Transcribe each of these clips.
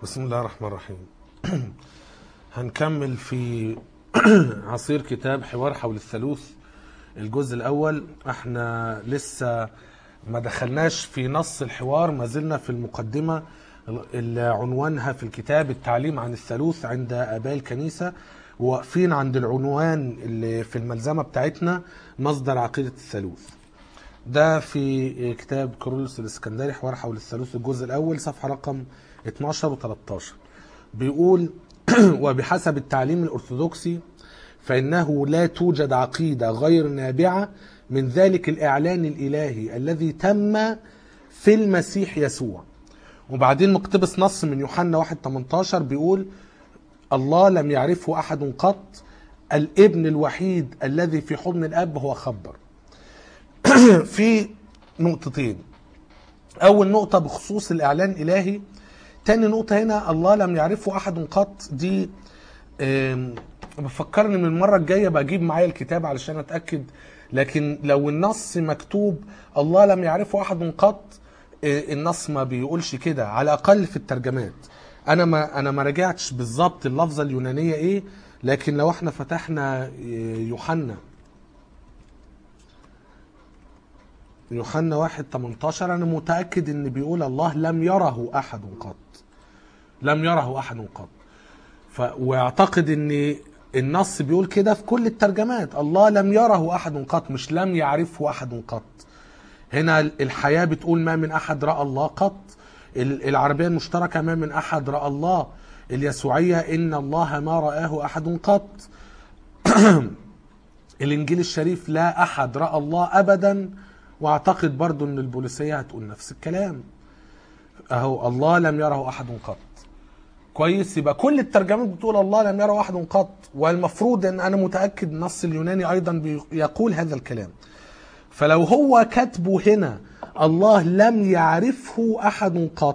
بسم الله الرحمن الرحيم هنكمل في عصير كتاب حوار حول الثالوث الجزء الأول احنا لسه ما دخلناش في نص الحوار ما زلنا في المقدمة اللي عنوانها في الكتاب التعليم عن الثالوث عند آباء الكنيسة واقفين عند العنوان اللي في الملزمة بتاعتنا مصدر عقيدة الثالوث ده في كتاب كورولوس الاسكندري حوار حول الثالوث الجزء الاول صفحه رقم 12 و13 بيقول وبحسب التعليم الارثوذكسي فانه لا توجد عقيده غير نابعه من ذلك الاعلان الالهي الذي تم في المسيح يسوع وبعدين مقتبس نص من يوحنا 1 18 بيقول الله لم يعرفه احد قط الابن الوحيد الذي في حضن الاب هو خبر في نقطتين اول نقطه بخصوص الاعلان الالهي تاني نقطه هنا الله لم يعرفه احد قط دي آم، بفكرني من المره الجايه بجيب معايا الكتاب علشان اتاكد لكن لو النص مكتوب الله لم يعرفه احد قط آه، النص ما بيقولش كده على الاقل في الترجمات انا ما انا ما راجعتش بالظبط اللفظه اليونانيه ايه لكن لو احنا فتحنا آه، يوحنا يوحنا 1 18 انا متاكد ان بيقول الله لم يره احد قط لم يره احد قط ف... واعتقد ان النص بيقول كده في كل الترجمات الله لم يره احد قط مش لم يعرفه احد قط هنا الحياه بتقول ما من احد راى الله قط ال- العربيه المشتركه ما من احد راى الله اليسوعيه ان الله ما راه احد قط الانجيل الشريف لا احد راى الله ابدا واعتقد برضو ان البوليسيه هتقول نفس الكلام اهو الله لم يره احد قط كويس يبقى كل الترجمات بتقول الله لم يره احد قط والمفروض ان انا متاكد النص اليوناني ايضا بيقول هذا الكلام فلو هو كاتبه هنا الله لم يعرفه احد قط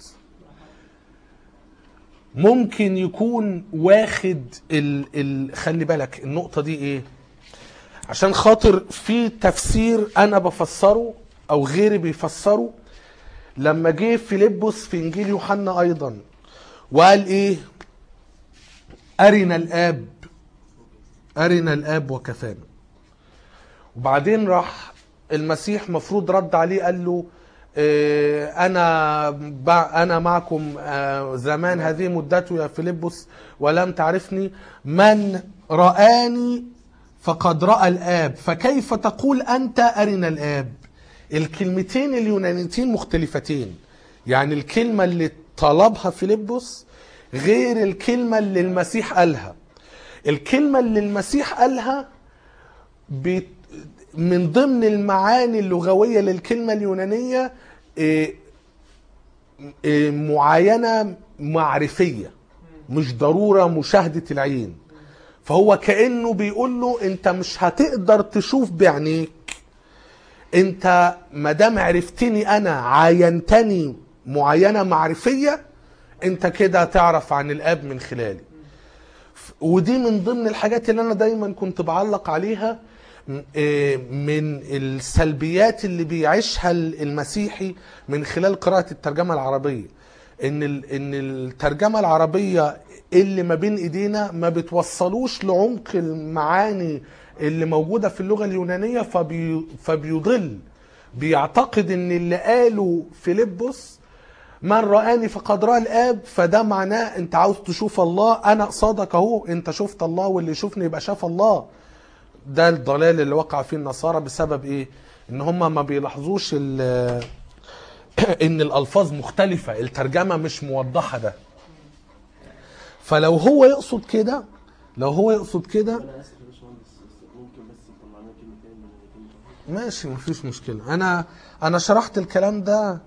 ممكن يكون واخد ال ال خلي بالك النقطه دي ايه عشان خاطر في تفسير انا بفسره او غيري بيفسره لما جه فيلبس في انجيل يوحنا ايضا وقال ايه ارنا الاب ارنا الاب وكفانا وبعدين راح المسيح مفروض رد عليه قال له إيه، انا بع- انا معكم آه، زمان هذه مدته يا فيلبس ولم تعرفني من رآني فقد رأى الآب فكيف تقول أنت أرنا الآب الكلمتين اليونانيتين مختلفتين يعني الكلمة اللي طلبها فيلبس غير الكلمة اللي المسيح قالها الكلمة اللي المسيح قالها بت- من ضمن المعاني اللغوية للكلمة اليونانية إيه، إيه، معاينة معرفية مش ضرورة مشاهدة العين فهو كأنه بيقول له انت مش هتقدر تشوف بعينيك انت ما دام عرفتني انا عاينتني معاينة معرفية انت كده تعرف عن الاب من خلالي ودي من ضمن الحاجات اللي انا دايما كنت بعلق عليها م- إيه، من السلبيات اللي بيعيشها المسيحي من خلال قراءة الترجمة العربية ان ال- ان الترجمة العربية اللي ما بين ايدينا ما بتوصلوش لعمق المعاني اللي موجودة في اللغة اليونانية فبي فبيضل بيعتقد ان اللي قاله فيلبس من رآني فقد رأى الآب فده معناه أنت عاوز تشوف الله أنا قصادك أهو أنت شفت الله واللي يشوفني يبقى شاف الله ده الضلال اللي وقع فيه النصارى بسبب إيه؟ إن هم ما بيلاحظوش ال- إن الألفاظ مختلفة الترجمة مش موضحة ده فلو هو يقصد كده لو هو يقصد كده انا اسف يا باشمهندس بس ممكن بس تطلع لنا كلمتين من كلمه ماشي مفيش مشكلة أنا أنا شرحت الكلام ده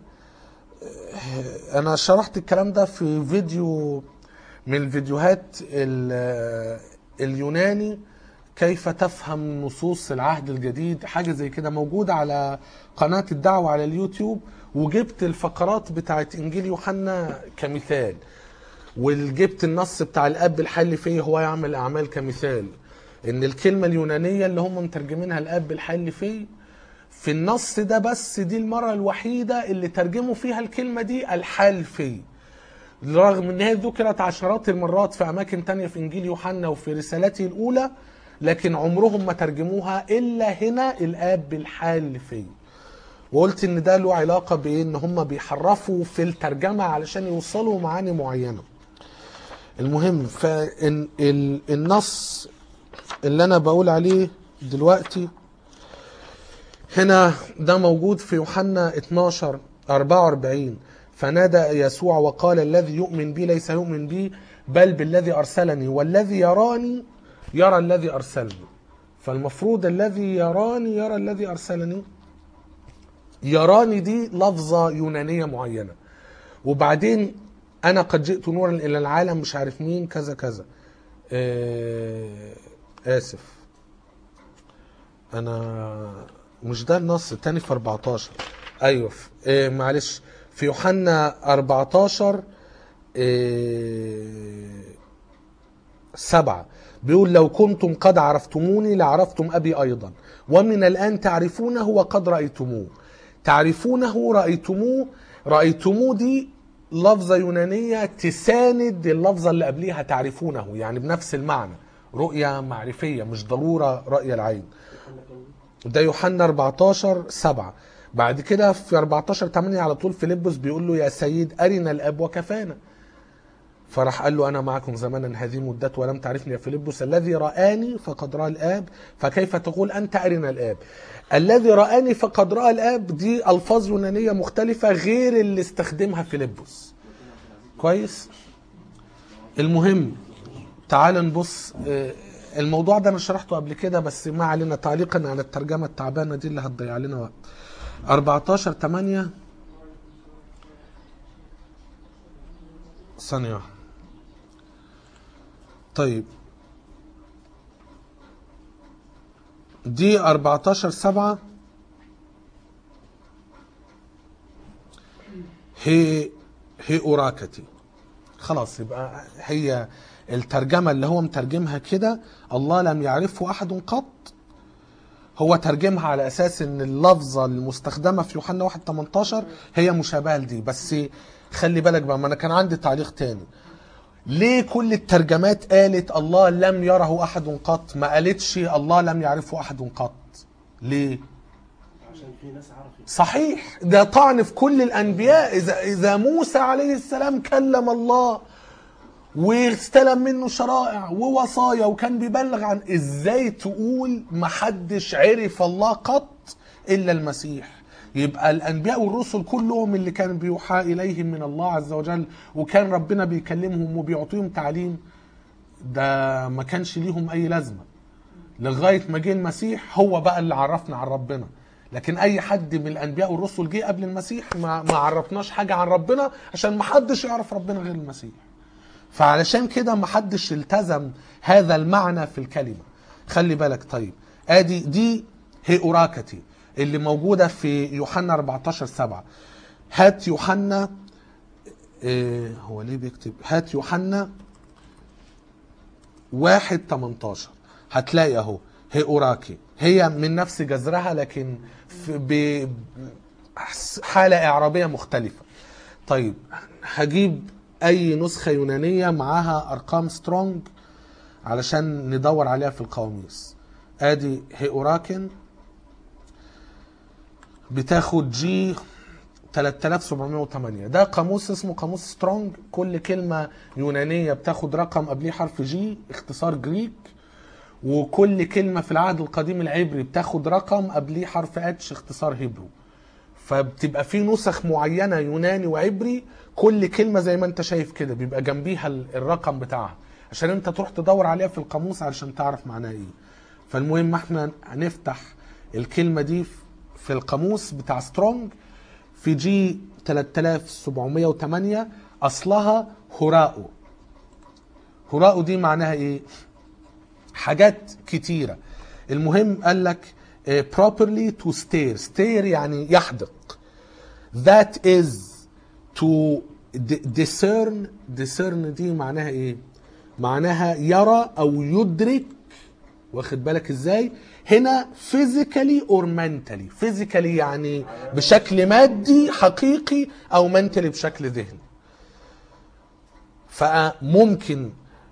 أنا شرحت الكلام ده في فيديو من الفيديوهات ال- اليوناني كيف تفهم نصوص العهد الجديد حاجة زي كده موجودة على قناة الدعوة على اليوتيوب وجبت الفقرات بتاعت إنجيل يوحنا كمثال وجبت النص بتاع الاب الحل فيه هو يعمل اعمال كمثال ان الكلمه اليونانيه اللي هم مترجمينها الاب الحل فيه في النص ده بس دي المره الوحيده اللي ترجموا فيها الكلمه دي الحال فيه رغم ان هي ذكرت عشرات المرات في اماكن تانية في انجيل يوحنا وفي رسالته الاولى لكن عمرهم ما ترجموها الا هنا الاب بالحال اللي فيه وقلت ان ده له علاقه بان هم بيحرفوا في الترجمه علشان يوصلوا معاني معينه المهم فالنص اللي انا بقول عليه دلوقتي هنا ده موجود في يوحنا 12 44 فنادى يسوع وقال الذي يؤمن بي ليس يؤمن بي بل بالذي ارسلني والذي يراني يرى الذي ارسلني فالمفروض الذي يراني يرى الذي ارسلني يراني دي لفظه يونانيه معينه وبعدين انا قد جئت نورا الى العالم مش عارف مين كذا كذا آه اسف انا مش ده النص التاني في 14 ايوه في- آه معلش في يوحنا 14 آه سبعة بيقول لو كنتم قد عرفتموني لعرفتم أبي أيضا ومن الآن تعرفونه وقد رأيتموه تعرفونه رأيتموه رأيتموه دي لفظة يونانية تساند اللفظة اللي قبليها تعرفونه يعني بنفس المعنى رؤية معرفية مش ضرورة رأي العين ده يوحنا 14 7 بعد كده في 14 8 على طول فيلبس بيقول له يا سيد أرنا الأب وكفانا فراح قال له انا معكم زمانا هذه مدته ولم تعرفني يا فيلبس الذي رآني فقد رأى الآب فكيف تقول أنت أرنا الآب الذي رآني فقد رأى الآب دي ألفاظ يونانية مختلفة غير اللي استخدمها فيلبس كويس المهم تعال نبص آه، الموضوع ده انا شرحته قبل كده بس ما علينا تعليقا على الترجمه التعبانه دي اللي هتضيع لنا وقت 14 8 ثانيه واحدة. طيب دي 14 7 هي هي اوراكتي خلاص يبقى هي الترجمة اللي هو مترجمها كده الله لم يعرفه أحد قط هو ترجمها على أساس إن اللفظة المستخدمة في يوحنا 1 18 هي مشابهة لدي بس خلي بالك بقى ما أنا كان عندي تعليق تاني ليه كل الترجمات قالت الله لم يره أحد قط ما قالتش الله لم يعرفه أحد قط ليه عشان في ناس عرفت صحيح ده طعن في كل الانبياء اذا اذا موسى عليه السلام كلم الله واستلم منه شرائع ووصايا وكان بيبلغ عن ازاي تقول محدش عرف الله قط الا المسيح يبقى الانبياء والرسل كلهم اللي كان بيوحى اليهم من الله عز وجل وكان ربنا بيكلمهم وبيعطيهم تعليم ده ما كانش ليهم اي لازمه لغايه ما جه المسيح هو بقى اللي عرفنا عن ربنا لكن اي حد من الانبياء والرسل جه قبل المسيح ما ما عرفناش حاجه عن ربنا عشان ما حدش يعرف ربنا غير المسيح فعلشان كده ما حدش التزم هذا المعنى في الكلمه خلي بالك طيب ادي دي هي اوراكتي اللي موجوده في يوحنا 14 7 هات يوحنا إيه هو ليه بيكتب هات يوحنا واحد 18 هتلاقي اهو هي اوراكي هي من نفس جذرها لكن في ب حالة إعرابية مختلفة طيب هجيب أي نسخة يونانية معاها أرقام سترونج علشان ندور عليها في القواميس ادي هي اوراكن بتاخد جي 3708 ده قاموس اسمه قاموس سترونج كل كلمة يونانية بتاخد رقم قبليه حرف جي اختصار جريك وكل كلمة في العهد القديم العبري بتاخد رقم قبليه حرف اتش اختصار هيبرو فبتبقى في نسخ معينة يوناني وعبري كل كلمة زي ما انت شايف كده بيبقى جنبيها ال- الرقم بتاعها عشان انت تروح تدور عليها في القاموس علشان تعرف معناها ايه فالمهم احنا هنفتح الكلمة دي في القاموس بتاع سترونج في جي 3708 اصلها هراء هراء دي معناها ايه حاجات كتيرة المهم قال لك آه، properly to stare stare يعني يحدق that is to d- discern discern دي معناها ايه معناها يرى او يدرك واخد بالك ازاي هنا physically or mentally physically يعني بشكل مادي حقيقي او mentally بشكل ذهني فممكن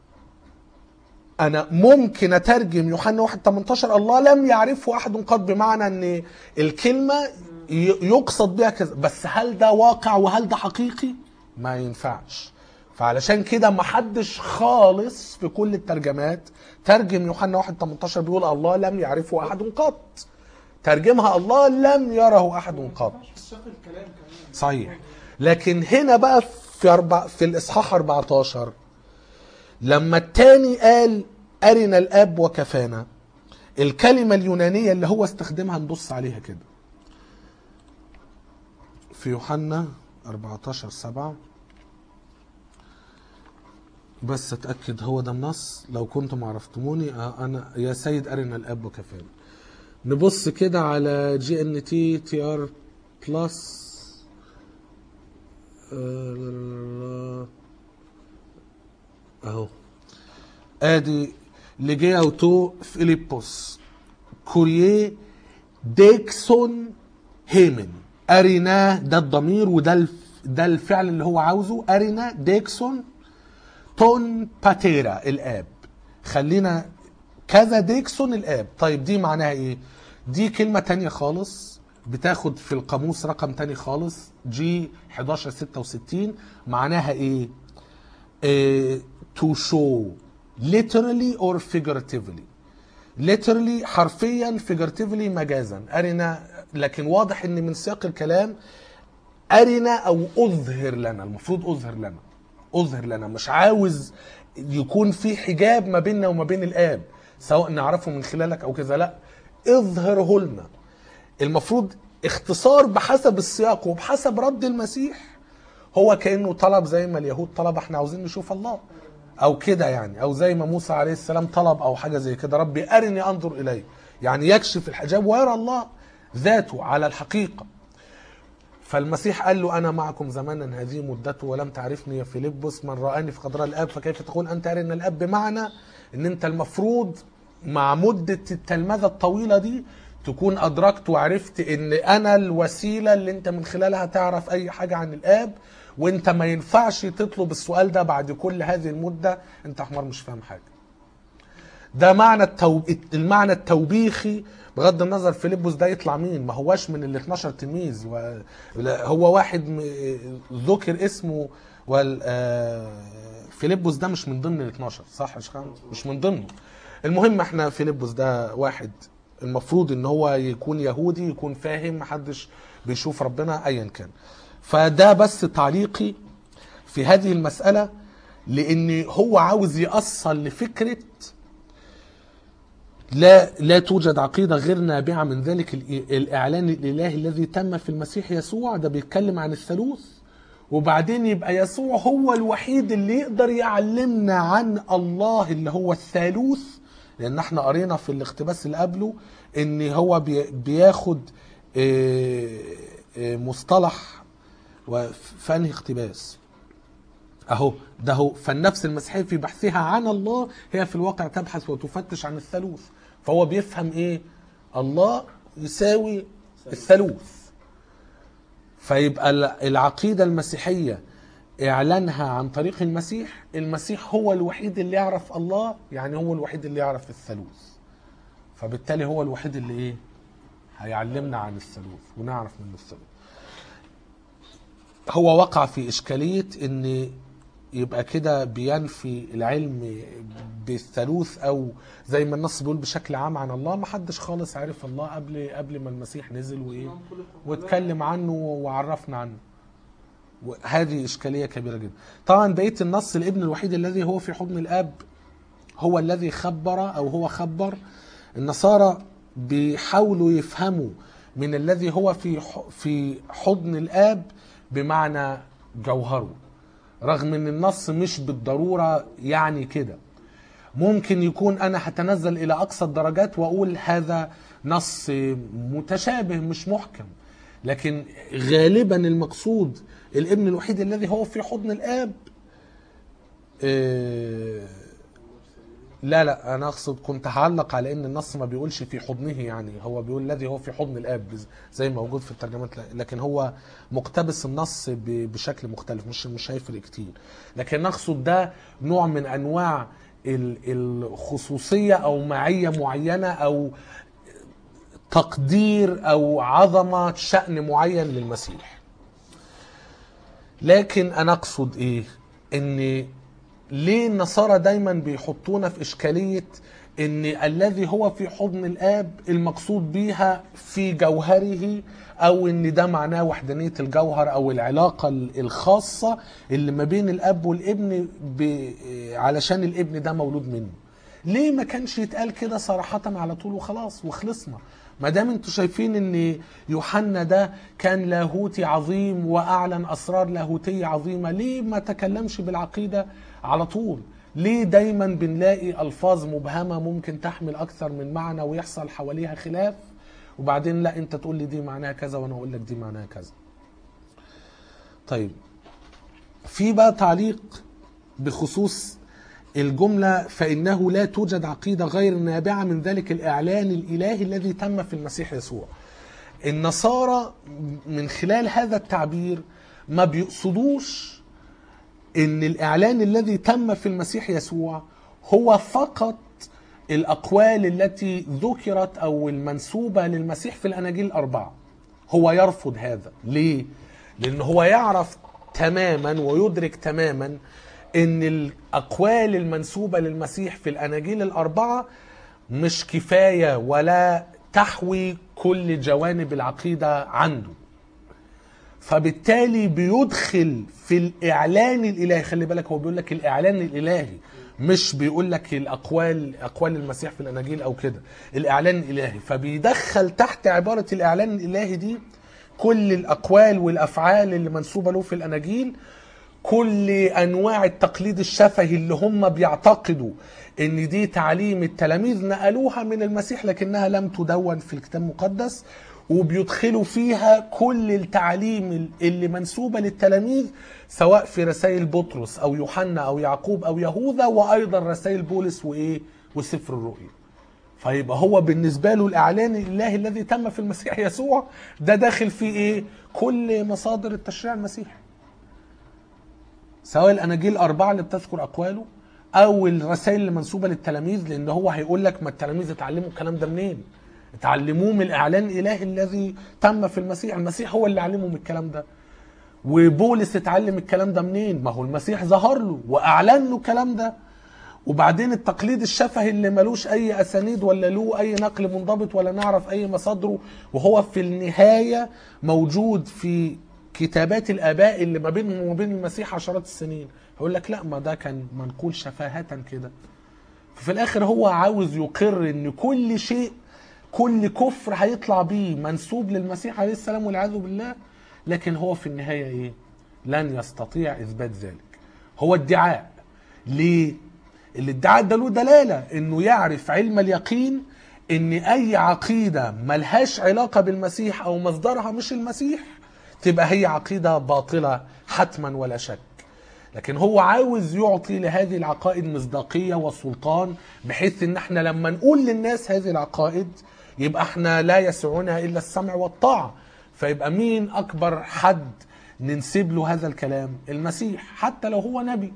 انا ممكن اترجم يوحنا 1 18 الله لم يعرفه احد قط بمعنى ان الكلمه ي- يقصد بها كذا بس هل ده واقع وهل ده حقيقي ما ينفعش فعلشان كده ما حدش خالص في كل الترجمات ترجم يوحنا 1 18 بيقول الله لم يعرفه احد قط ترجمها الله لم يره احد قط سياق الكلام كمان صحيح لكن هنا بقى في أربع في الاصحاح 14 لما التاني قال ارنا الاب وكفانا الكلمه اليونانيه اللي هو استخدمها نبص عليها كده في يوحنا 14 7 بس اتاكد هو ده النص لو كنتم عرفتموني آه، انا يا سيد ارنا الاب وكفانا نبص كده على جي ان تي تي ار بلس اهو ادي لجيا تو فيليبوس كوريه ديكسون هيمن ارينا ده الضمير وده الف ده الفعل اللي هو عاوزه ارينا ديكسون تون باتيرا الاب خلينا كذا ديكسون الاب طيب دي معناها ايه دي كلمة تانية خالص بتاخد في القاموس رقم تاني خالص جي 1166 معناها ايه إيه to show literally or figuratively literally حرفيا figuratively مجازا أرنا لكن واضح ان من سياق الكلام أرنا أو أظهر لنا المفروض أظهر لنا أظهر لنا مش عاوز يكون في حجاب ما بيننا وما بين الآب سواء نعرفه من خلالك أو كذا لا اظهره لنا المفروض اختصار بحسب السياق وبحسب رد المسيح هو كانه طلب زي ما اليهود طلب احنا عاوزين نشوف الله او كده يعني او زي ما موسى عليه السلام طلب او حاجه زي كده ربي ارني انظر اليه يعني يكشف الحجاب ويرى الله ذاته على الحقيقه فالمسيح قال له انا معكم زمانا هذه مدته ولم تعرفني يا فيلبس من رآني في قدر الاب فكيف تقول انت ارنا الاب بمعنى ان انت المفروض مع مده التلمذه الطويله دي تكون ادركت وعرفت ان انا الوسيله اللي انت من خلالها تعرف اي حاجه عن الاب وانت ما ينفعش تطلب السؤال ده بعد كل هذه المده انت حمار مش فاهم حاجه ده معنى التو... المعنى التوبيخي بغض النظر فيلبس ده يطلع مين ما هواش من ال 12 تلميذ و... لا، هو واحد م... ذكر اسمه وال... آه، فيلبس ده مش من ضمن ال 12 صح يا شيخ مش من ضمنه المهم احنا فيلبس ده واحد المفروض ان هو يكون يهودي يكون فاهم محدش بيشوف ربنا ايا كان فده بس تعليقي في هذه المسألة لان هو عاوز يأصل لفكرة لا لا توجد عقيدة غير نابعة من ذلك الإ- الإعلان الإلهي الذي تم في المسيح يسوع ده بيتكلم عن الثالوث وبعدين يبقى يسوع هو الوحيد اللي يقدر يعلمنا عن الله اللي هو الثالوث لأن احنا قرينا في الاقتباس اللي قبله إن هو بي- بياخد آه، آه، مصطلح وف- في انهي اقتباس اهو ده هو فالنفس المسيحيه في بحثها عن الله هي في الواقع تبحث وتفتش عن الثالوث فهو بيفهم ايه الله يساوي الثالوث فيبقى ال- العقيده المسيحيه اعلانها عن طريق المسيح المسيح هو الوحيد اللي يعرف الله يعني هو الوحيد اللي يعرف الثالوث فبالتالي هو الوحيد اللي ايه هيعلمنا عن الثالوث ونعرف منه الثالوث هو وقع في إشكالية إن يبقى كده بينفي العلم بالثالوث أو زي ما النص بيقول بشكل عام عن الله ما حدش خالص عرف الله قبل قبل ما المسيح نزل وإيه واتكلم عنه وعرفنا عنه وهذه إشكالية كبيرة جدا طبعا بقية النص الابن الوحيد الذي هو في حضن الآب هو الذي خبر أو هو خبر النصارى بيحاولوا يفهموا من الذي هو في ح- في حضن الآب بمعنى جوهره رغم ان النص مش بالضرورة يعني كده ممكن يكون انا هتنزل الى اقصى الدرجات واقول هذا نص متشابه مش محكم لكن غالبا المقصود الابن الوحيد الذي هو في حضن الاب آه، لا لا انا اقصد كنت هعلق على ان النص ما بيقولش في حضنه يعني هو بيقول الذي هو في حضن الاب زي ما موجود في الترجمات لكن هو مقتبس النص ب- بشكل مختلف مش مش هيفرق كتير لكن نقصد ده نوع من انواع ال- الخصوصيه او معيه معينه او تقدير او عظمه شان معين للمسيح لكن انا اقصد ايه ان ليه النصارى دايما بيحطونا في اشكاليه ان الذي هو في حضن الاب المقصود بيها في جوهره او ان ده معناه وحدانيه الجوهر او العلاقه الخاصه اللي ما بين الاب والابن ب... علشان الابن ده مولود منه ليه ما كانش يتقال كده صراحه على طول وخلاص وخلصنا ما دام انتوا شايفين ان يوحنا ده كان لاهوتي عظيم واعلن اسرار لاهوتيه عظيمه ليه ما تكلمش بالعقيده على طول ليه دايما بنلاقي الفاظ مبهمه ممكن تحمل اكثر من معنى ويحصل حواليها خلاف وبعدين لا انت تقول لي دي معناها كذا وانا اقول لك دي معناها كذا طيب في بقى تعليق بخصوص الجملة فإنه لا توجد عقيدة غير نابعة من ذلك الإعلان الإلهي الذي تم في المسيح يسوع النصارى من خلال هذا التعبير ما بيقصدوش ان الاعلان الذي تم في المسيح يسوع هو فقط الاقوال التي ذكرت او المنسوبه للمسيح في الاناجيل الاربعه هو يرفض هذا ليه لان هو يعرف تماما ويدرك تماما ان الاقوال المنسوبه للمسيح في الاناجيل الاربعه مش كفايه ولا تحوي كل جوانب العقيده عنده فبالتالي بيدخل في الاعلان الالهي خلي بالك هو بيقول لك الاعلان الالهي مش بيقول لك الاقوال اقوال المسيح في الاناجيل او كده الاعلان الالهي فبيدخل تحت عباره الاعلان الالهي دي كل الاقوال والافعال اللي منسوبه له في الاناجيل كل انواع التقليد الشفهي اللي هم بيعتقدوا ان دي تعليم التلاميذ نقلوها من المسيح لكنها لم تدون في الكتاب المقدس وبيدخلوا فيها كل التعليم اللي منسوبة للتلاميذ سواء في رسائل بطرس أو يوحنا أو يعقوب أو يهوذا وأيضا رسائل بولس وإيه وسفر الرؤيا فيبقى هو بالنسبة له الإعلان الإلهي الذي تم في المسيح يسوع ده داخل فيه إيه كل مصادر التشريع المسيحي سواء الأناجيل الأربعة اللي بتذكر أقواله أو الرسائل اللي منسوبة للتلاميذ لأن هو هيقول لك ما التلاميذ اتعلموا الكلام ده منين اتعلموه من الاعلان الالهي الذي تم في المسيح المسيح هو اللي علمهم الكلام ده وبولس اتعلم الكلام ده منين ما هو المسيح ظهر له واعلن له الكلام ده وبعدين التقليد الشفهي اللي ملوش اي اسانيد ولا له اي نقل منضبط ولا نعرف اي مصادره وهو في النهايه موجود في كتابات الاباء اللي ما بينهم وما بين المسيح عشرات السنين هيقول لك لا ما ده كان منقول شفاهه كده ففي الاخر هو عاوز يقر ان كل شيء كل كفر هيطلع بيه منسوب للمسيح عليه السلام والعياذ بالله لكن هو في النهايه ايه؟ لن يستطيع اثبات ذلك. هو ادعاء. ليه؟ الادعاء ده له دلاله انه يعرف علم اليقين ان اي عقيده ملهاش علاقه بالمسيح او مصدرها مش المسيح تبقى هي عقيده باطله حتما ولا شك. لكن هو عاوز يعطي لهذه العقائد مصداقيه وسلطان بحيث ان احنا لما نقول للناس هذه العقائد يبقى احنا لا يسعنا الا السمع والطاعه فيبقى مين اكبر حد ننسب له هذا الكلام المسيح حتى لو هو نبي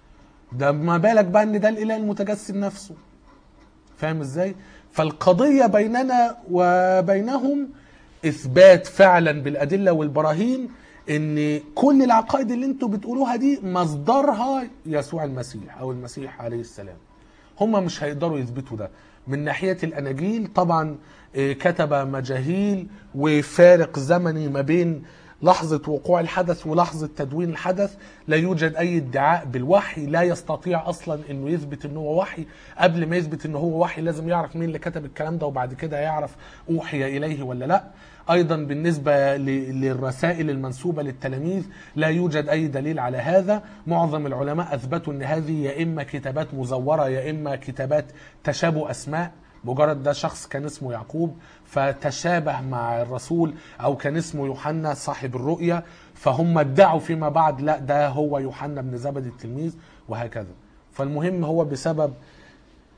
ده ما بالك بقى ان ده الاله المتجسد نفسه فاهم ازاي فالقضيه بيننا وبينهم اثبات فعلا بالادله والبراهين ان كل العقائد اللي انتوا بتقولوها دي مصدرها يسوع المسيح او المسيح عليه السلام هم مش هيقدروا يثبتوا ده من ناحية الأناجيل طبعا كتب مجاهيل وفارق زمني ما بين لحظة وقوع الحدث ولحظة تدوين الحدث لا يوجد أي ادعاء بالوحي لا يستطيع أصلا أنه يثبت أنه هو وحي قبل ما يثبت أنه هو وحي لازم يعرف مين اللي كتب الكلام ده وبعد كده يعرف أوحي إليه ولا لا أيضا بالنسبة للرسائل المنسوبة للتلاميذ لا يوجد أي دليل على هذا معظم العلماء أثبتوا أن هذه يا إما كتابات مزورة يا إما كتابات تشابه أسماء مجرد ده شخص كان اسمه يعقوب فتشابه مع الرسول او كان اسمه يوحنا صاحب الرؤيا فهم ادعوا فيما بعد لا ده هو يوحنا بن زبد التلميذ وهكذا فالمهم هو بسبب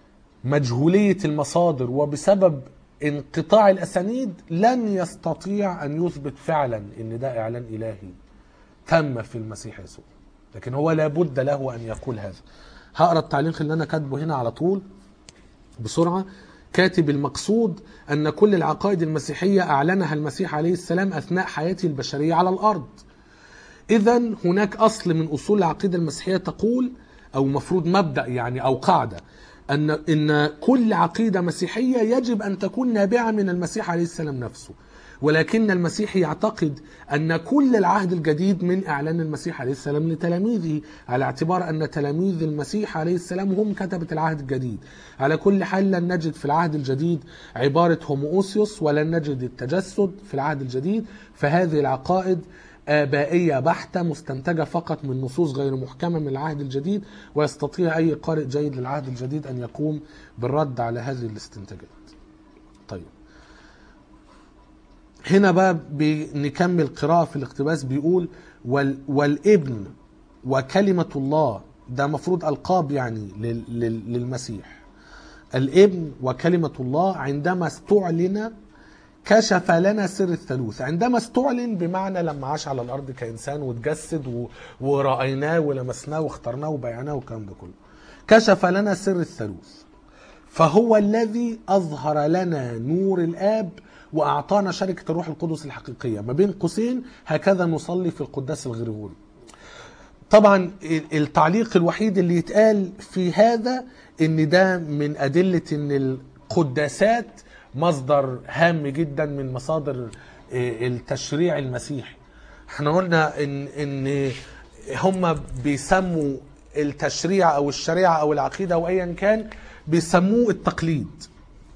مجهولية المصادر وبسبب انقطاع الأسانيد لن يستطيع أن يثبت فعلا أن ده إعلان إلهي تم في المسيح يسوع لكن هو لابد له أن يقول هذا هقرا التعليق اللي أنا كاتبه هنا على طول بسرعة كاتب المقصود أن كل العقائد المسيحية أعلنها المسيح عليه السلام أثناء حياته البشرية على الأرض إذا هناك أصل من أصول العقيدة المسيحية تقول أو مفروض مبدأ يعني أو قاعدة أن إن كل عقيدة مسيحية يجب أن تكون نابعة من المسيح عليه السلام نفسه ولكن المسيح يعتقد أن كل العهد الجديد من إعلان المسيح عليه السلام لتلاميذه على اعتبار أن تلاميذ المسيح عليه السلام هم كتبة العهد الجديد على كل حال لن نجد في العهد الجديد عبارة هوموسيوس ولن نجد التجسد في العهد الجديد فهذه العقائد آبائية بحتة مستنتجة فقط من نصوص غير محكمة من العهد الجديد ويستطيع أي قارئ جيد للعهد الجديد أن يقوم بالرد على هذه الاستنتاجات طيب هنا بقى بنكمل قراءة في الاقتباس بيقول وال والابن وكلمة الله ده مفروض ألقاب يعني لل- لل- للمسيح الابن وكلمة الله عندما استعلن كشف لنا سر الثالوث عندما استعلن بمعنى لما عاش على الارض كانسان وتجسد و... ورايناه ولمسناه واخترناه وبيعناه والكلام ده كله كشف لنا سر الثالوث فهو الذي اظهر لنا نور الاب واعطانا شركه الروح القدس الحقيقيه ما بين قوسين هكذا نصلي في القداس الغريغوري طبعا التعليق الوحيد اللي يتقال في هذا ان ده من ادله ان القداسات مصدر هام جدا من مصادر التشريع المسيحي احنا قلنا ان ان هم بيسموا التشريع او الشريعه او العقيده او ايا كان بيسموه التقليد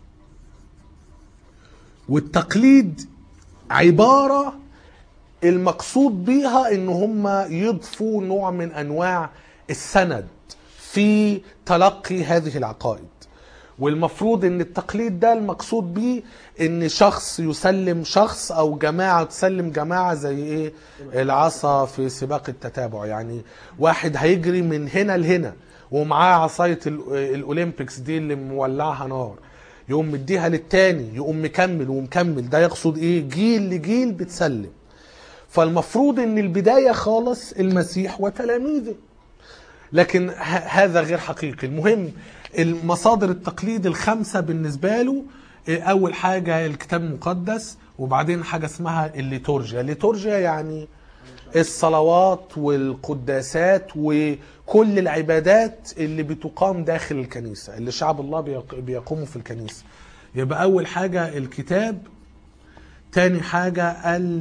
والتقليد عباره المقصود بيها ان هم يضفوا نوع من انواع السند في تلقي هذه العقائد والمفروض ان التقليد ده المقصود بيه ان شخص يسلم شخص او جماعه تسلم جماعه زي ايه العصا في سباق التتابع يعني واحد هيجري من هنا لهنا ومعاه عصايه ال- الاولمبيكس دي اللي مولعها نار يقوم مديها للتاني يقوم مكمل ومكمل ده يقصد ايه جيل لجيل بتسلم فالمفروض ان البدايه خالص المسيح وتلاميذه لكن ه- هذا غير حقيقي المهم المصادر التقليد الخمسة بالنسبة له إيه، أول حاجة الكتاب المقدس وبعدين حاجة اسمها الليتورجيا الليتورجيا يعني الصلوات والقداسات وكل العبادات اللي بتقام داخل الكنيسة اللي شعب الله بيق- بيقوموا في الكنيسة يبقى أول حاجة الكتاب تاني حاجة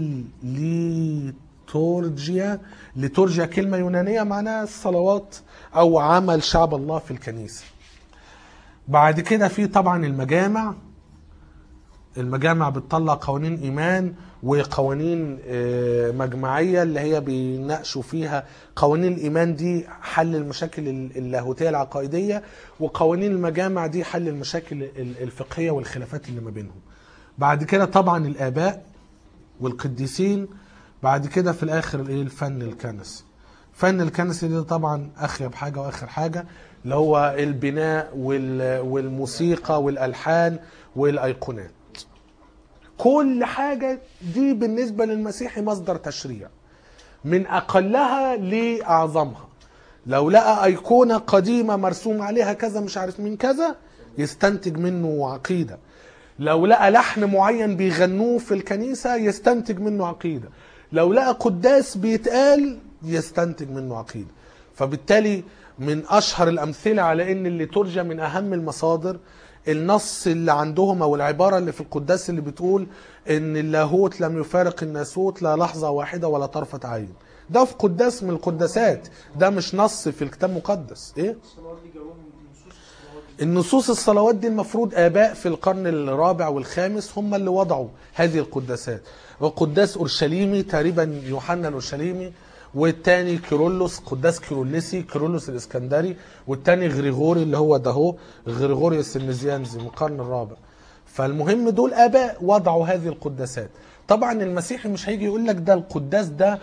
الليتورجيا ليتورجيا كلمة يونانية معناها الصلوات أو عمل شعب الله في الكنيسة بعد كده في طبعا المجامع المجامع بتطلع قوانين ايمان وقوانين آه، مجمعيه اللي هي بيناقشوا فيها قوانين الايمان دي حل المشاكل ال- اللاهوتيه العقائديه وقوانين المجامع دي حل المشاكل ال- الفقهيه والخلافات اللي ما بينهم بعد كده طبعا الاباء والقديسين بعد كده في الاخر الايه الفن الكنسي فن الكنسي ده طبعا اخيب حاجه واخر حاجه اللي هو البناء وال- والموسيقى والالحان والايقونات كل حاجه دي بالنسبه للمسيحي مصدر تشريع من اقلها لاعظمها لو لقى ايقونه قديمه مرسوم عليها كذا مش عارف مين كذا يستنتج منه عقيده لو لقى لحن معين بيغنوه في الكنيسه يستنتج منه عقيده لو لقى قداس بيتقال يستنتج منه عقيده فبالتالي من اشهر الامثله على ان الليتورجيا من اهم المصادر النص اللي عندهم او العباره اللي في القداس اللي بتقول ان اللاهوت لم يفارق الناسوت لا لحظه واحده ولا طرفه عين ده في قداس من القداسات ده مش نص في الكتاب المقدس ايه الصلوات دي جابوها من نصوص الصلوات دي النصوص الصلوات دي المفروض اباء في القرن الرابع والخامس هم اللي وضعوا هذه القداسات وقداس اورشليمي تقريبا يوحنا الاورشليمي والتاني كيرلس قداس كيرلسي كيرلس الاسكندري والتاني غريغوري اللي هو ده هو غريغوريوس النزيانزي من القرن الرابع فالمهم دول اباء وضعوا هذه القداسات طبعا المسيحي مش هيجي يقول لك ده القداس ده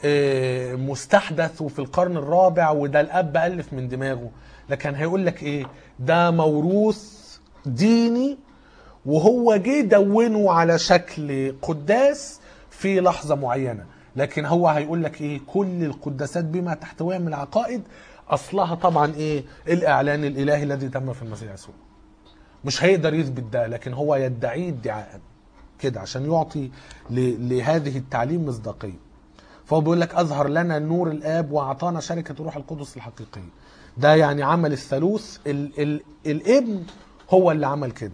آه، مستحدث وفي القرن الرابع وده الاب الف من دماغه لكن هيقول لك ايه ده موروث ديني وهو جه دونه على شكل قداس في لحظه معينه لكن هو هيقول لك ايه كل القداسات بما تحتويها من العقائد اصلها طبعا ايه الاعلان الالهي الذي تم في المسيح يسوع مش هيقدر يثبت ده لكن هو يدعيه ادعاء كده عشان يعطي ل- لهذه التعليم مصداقيه فهو بيقول لك اظهر لنا نور الاب واعطانا شركه روح القدس الحقيقيه ده يعني عمل الثالوث ال ال الابن هو اللي عمل كده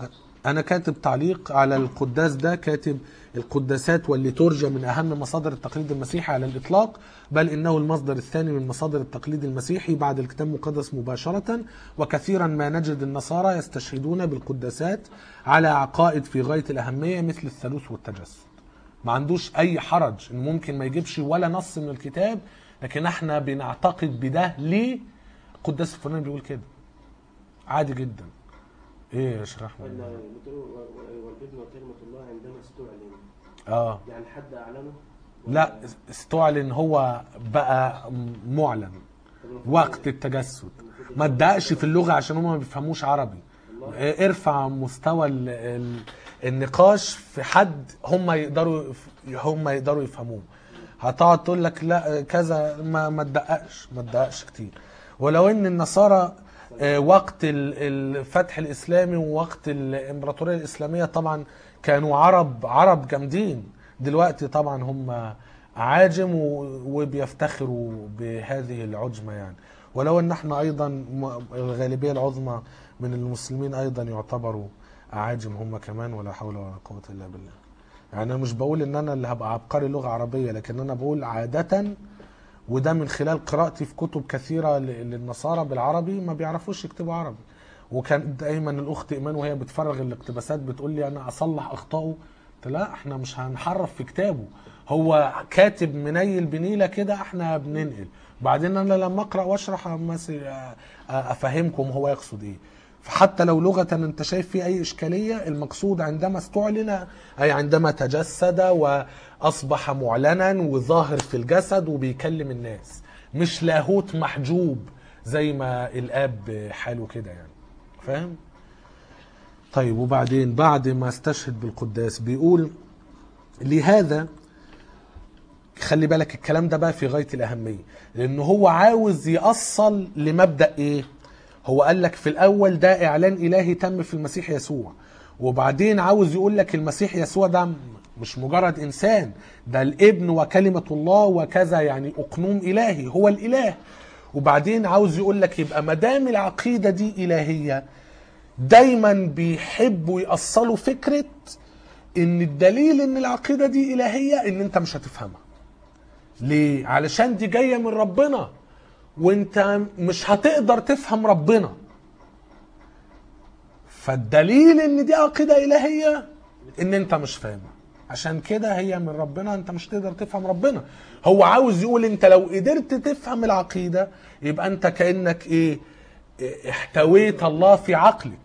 انا كاتب تعليق على القداس ده كاتب القداسات والليتورجيا من اهم مصادر التقليد المسيحي على الاطلاق بل انه المصدر الثاني من مصادر التقليد المسيحي بعد الكتاب المقدس مباشره وكثيرا ما نجد النصارى يستشهدون بالقداسات على عقائد في غايه الاهميه مثل الثالوث والتجسد ما عندوش اي حرج ان ممكن ما يجيبش ولا نص من الكتاب لكن احنا بنعتقد بده ليه القداس الفلاني بيقول كده عادي جدا ايه يا شيخ احمد ولا بتقولوا و- و- والابن وكلمة الله عندما استعلن اه يعني حد أعلنه؟ لا استعلن هو بقى معلن طب المفروض وقت التجسد ما ادقش في اللغه عشان هم ما بيفهموش عربي اه، ارفع مستوى ال- ال- النقاش في حد هم يقدروا هم يقدروا يفهموه هتقعد تقول لك لا كذا ما ما تدققش ما تدققش كتير ولو ان النصارى اه، وقت ال- الفتح الاسلامي ووقت الامبراطوريه الاسلاميه طبعا كانوا عرب عرب جامدين دلوقتي طبعا هم عاجم و- وبيفتخروا بهذه العجمه يعني ولو ان احنا ايضا م- الغالبيه العظمى من المسلمين ايضا يعتبروا اعاجم هم كمان ولا حول ولا قوه الا بالله يعني انا مش بقول ان انا اللي هبقى عبقري لغه عربيه لكن انا بقول عاده وده من خلال قراءتي في كتب كثيره ل- للنصارى بالعربي ما بيعرفوش يكتبوا عربي وكان دايما الاخت ايمان وهي بتفرغ الاقتباسات بتقول لي انا اصلح اخطائه قلت لا احنا مش هنحرف في كتابه هو كاتب منيل بنيله كده احنا بننقل بعدين انا لما اقرا واشرح أمس- افهمكم هو يقصد ايه فحتى لو لغة انت شايف فيه اي اشكالية المقصود عندما استعلن اي عندما تجسد واصبح معلنا وظاهر في الجسد وبيكلم الناس مش لاهوت محجوب زي ما الاب حاله كده يعني فاهم طيب وبعدين بعد ما استشهد بالقداس بيقول لهذا خلي بالك الكلام ده بقى في غايه الاهميه لان هو عاوز يأصل لمبدا ايه هو قال لك في الاول ده اعلان الهي تم في المسيح يسوع وبعدين عاوز يقول لك المسيح يسوع ده مش مجرد انسان ده الابن وكلمه الله وكذا يعني اقنوم الهي هو الاله وبعدين عاوز يقول لك يبقى ما دام العقيده دي الهيه دايما بيحبوا يأصلوا فكره ان الدليل ان العقيده دي الهيه ان انت مش هتفهمها ليه علشان دي جايه من ربنا وانت مش هتقدر تفهم ربنا فالدليل ان دي عقيده الهيه ان انت مش فاهمها عشان كده هي من ربنا انت مش تقدر تفهم ربنا هو عاوز يقول انت لو قدرت تفهم العقيده يبقى انت كانك ايه إيه، احتويت الله في عقلك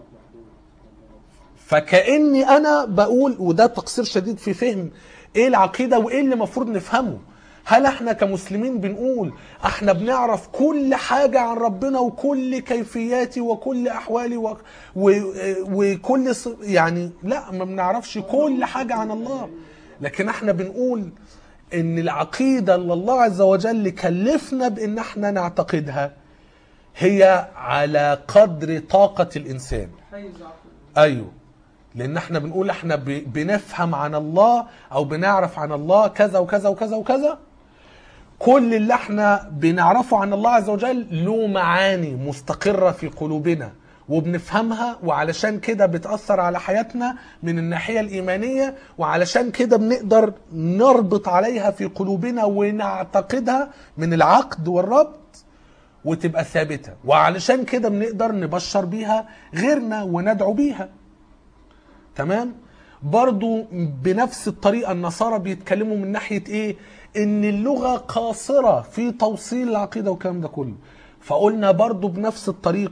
فكاني انا بقول وده تقصير شديد في فهم ايه العقيده وايه اللي المفروض نفهمه هل احنا كمسلمين بنقول احنا بنعرف كل حاجة عن ربنا وكل كيفياتي وكل احوالي و... و... وكل ص... يعني لا ما بنعرفش كل حاجة عن الله لكن احنا بنقول ان العقيدة اللي الله عز وجل كلفنا بان احنا نعتقدها هي على قدر طاقة الانسان حيز عقلي ايوه لان احنا بنقول احنا ب- بنفهم عن الله او بنعرف عن الله كذا وكذا وكذا وكذا كل اللي احنا بنعرفه عن الله عز وجل له معاني مستقرة في قلوبنا وبنفهمها وعلشان كده بتأثر على حياتنا من الناحية الإيمانية وعلشان كده بنقدر نربط عليها في قلوبنا ونعتقدها من العقد والربط وتبقى ثابتة وعلشان كده بنقدر نبشر بيها غيرنا وندعو بيها تمام برضو بنفس الطريقة النصارى بيتكلموا من ناحية ايه ان اللغة قاصرة في توصيل العقيدة والكلام ده كله فقلنا برضو بنفس الطريقة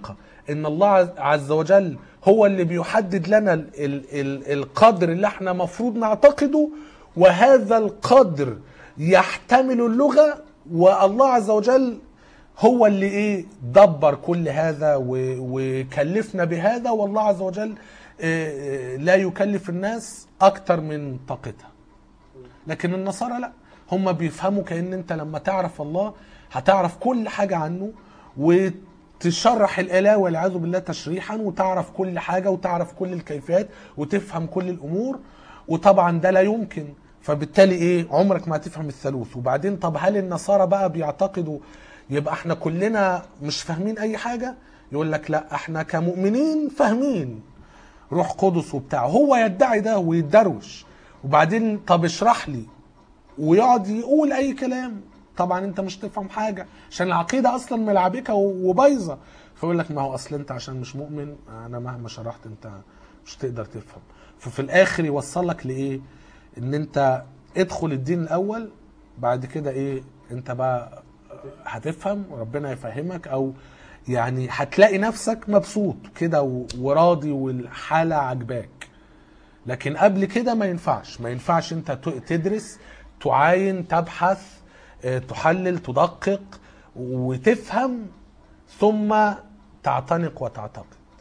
ان الله عز- عز وجل هو اللي بيحدد لنا ال ال ال القدر اللي احنا مفروض نعتقده وهذا القدر يحتمل اللغة والله عز وجل هو اللي ايه دبر كل هذا و- وكلفنا بهذا والله عز وجل آه، آه، لا يكلف الناس اكتر من طاقتها لكن النصارى لا هم بيفهموا كأن انت لما تعرف الله هتعرف كل حاجة عنه وتشرح الآلة والعياذ بالله تشريحا وتعرف كل حاجة وتعرف كل الكيفيات وتفهم كل الأمور وطبعا ده لا يمكن فبالتالي ايه عمرك ما هتفهم الثالوث وبعدين طب هل النصارى بقى بيعتقدوا يبقى احنا كلنا مش فاهمين اي حاجة يقول لك لا احنا كمؤمنين فاهمين روح قدس وبتاع هو يدعي ده ويتدروش وبعدين طب اشرح لي ويقعد يقول اي كلام طبعا انت مش تفهم حاجه عشان العقيده اصلا ملعبكه وبايظه فيقول لك ما هو اصل انت عشان مش مؤمن انا مهما شرحت انت مش تقدر تفهم ففي الاخر يوصل لك لايه ان انت ادخل الدين الاول بعد كده ايه انت بقى هتفهم وربنا يفهمك او يعني هتلاقي نفسك مبسوط كده و- وراضي والحاله عجباك لكن قبل كده ما ينفعش ما ينفعش انت ت- تدرس تعاين تبحث اه، تحلل تدقق وتفهم ثم تعتنق وتعتقد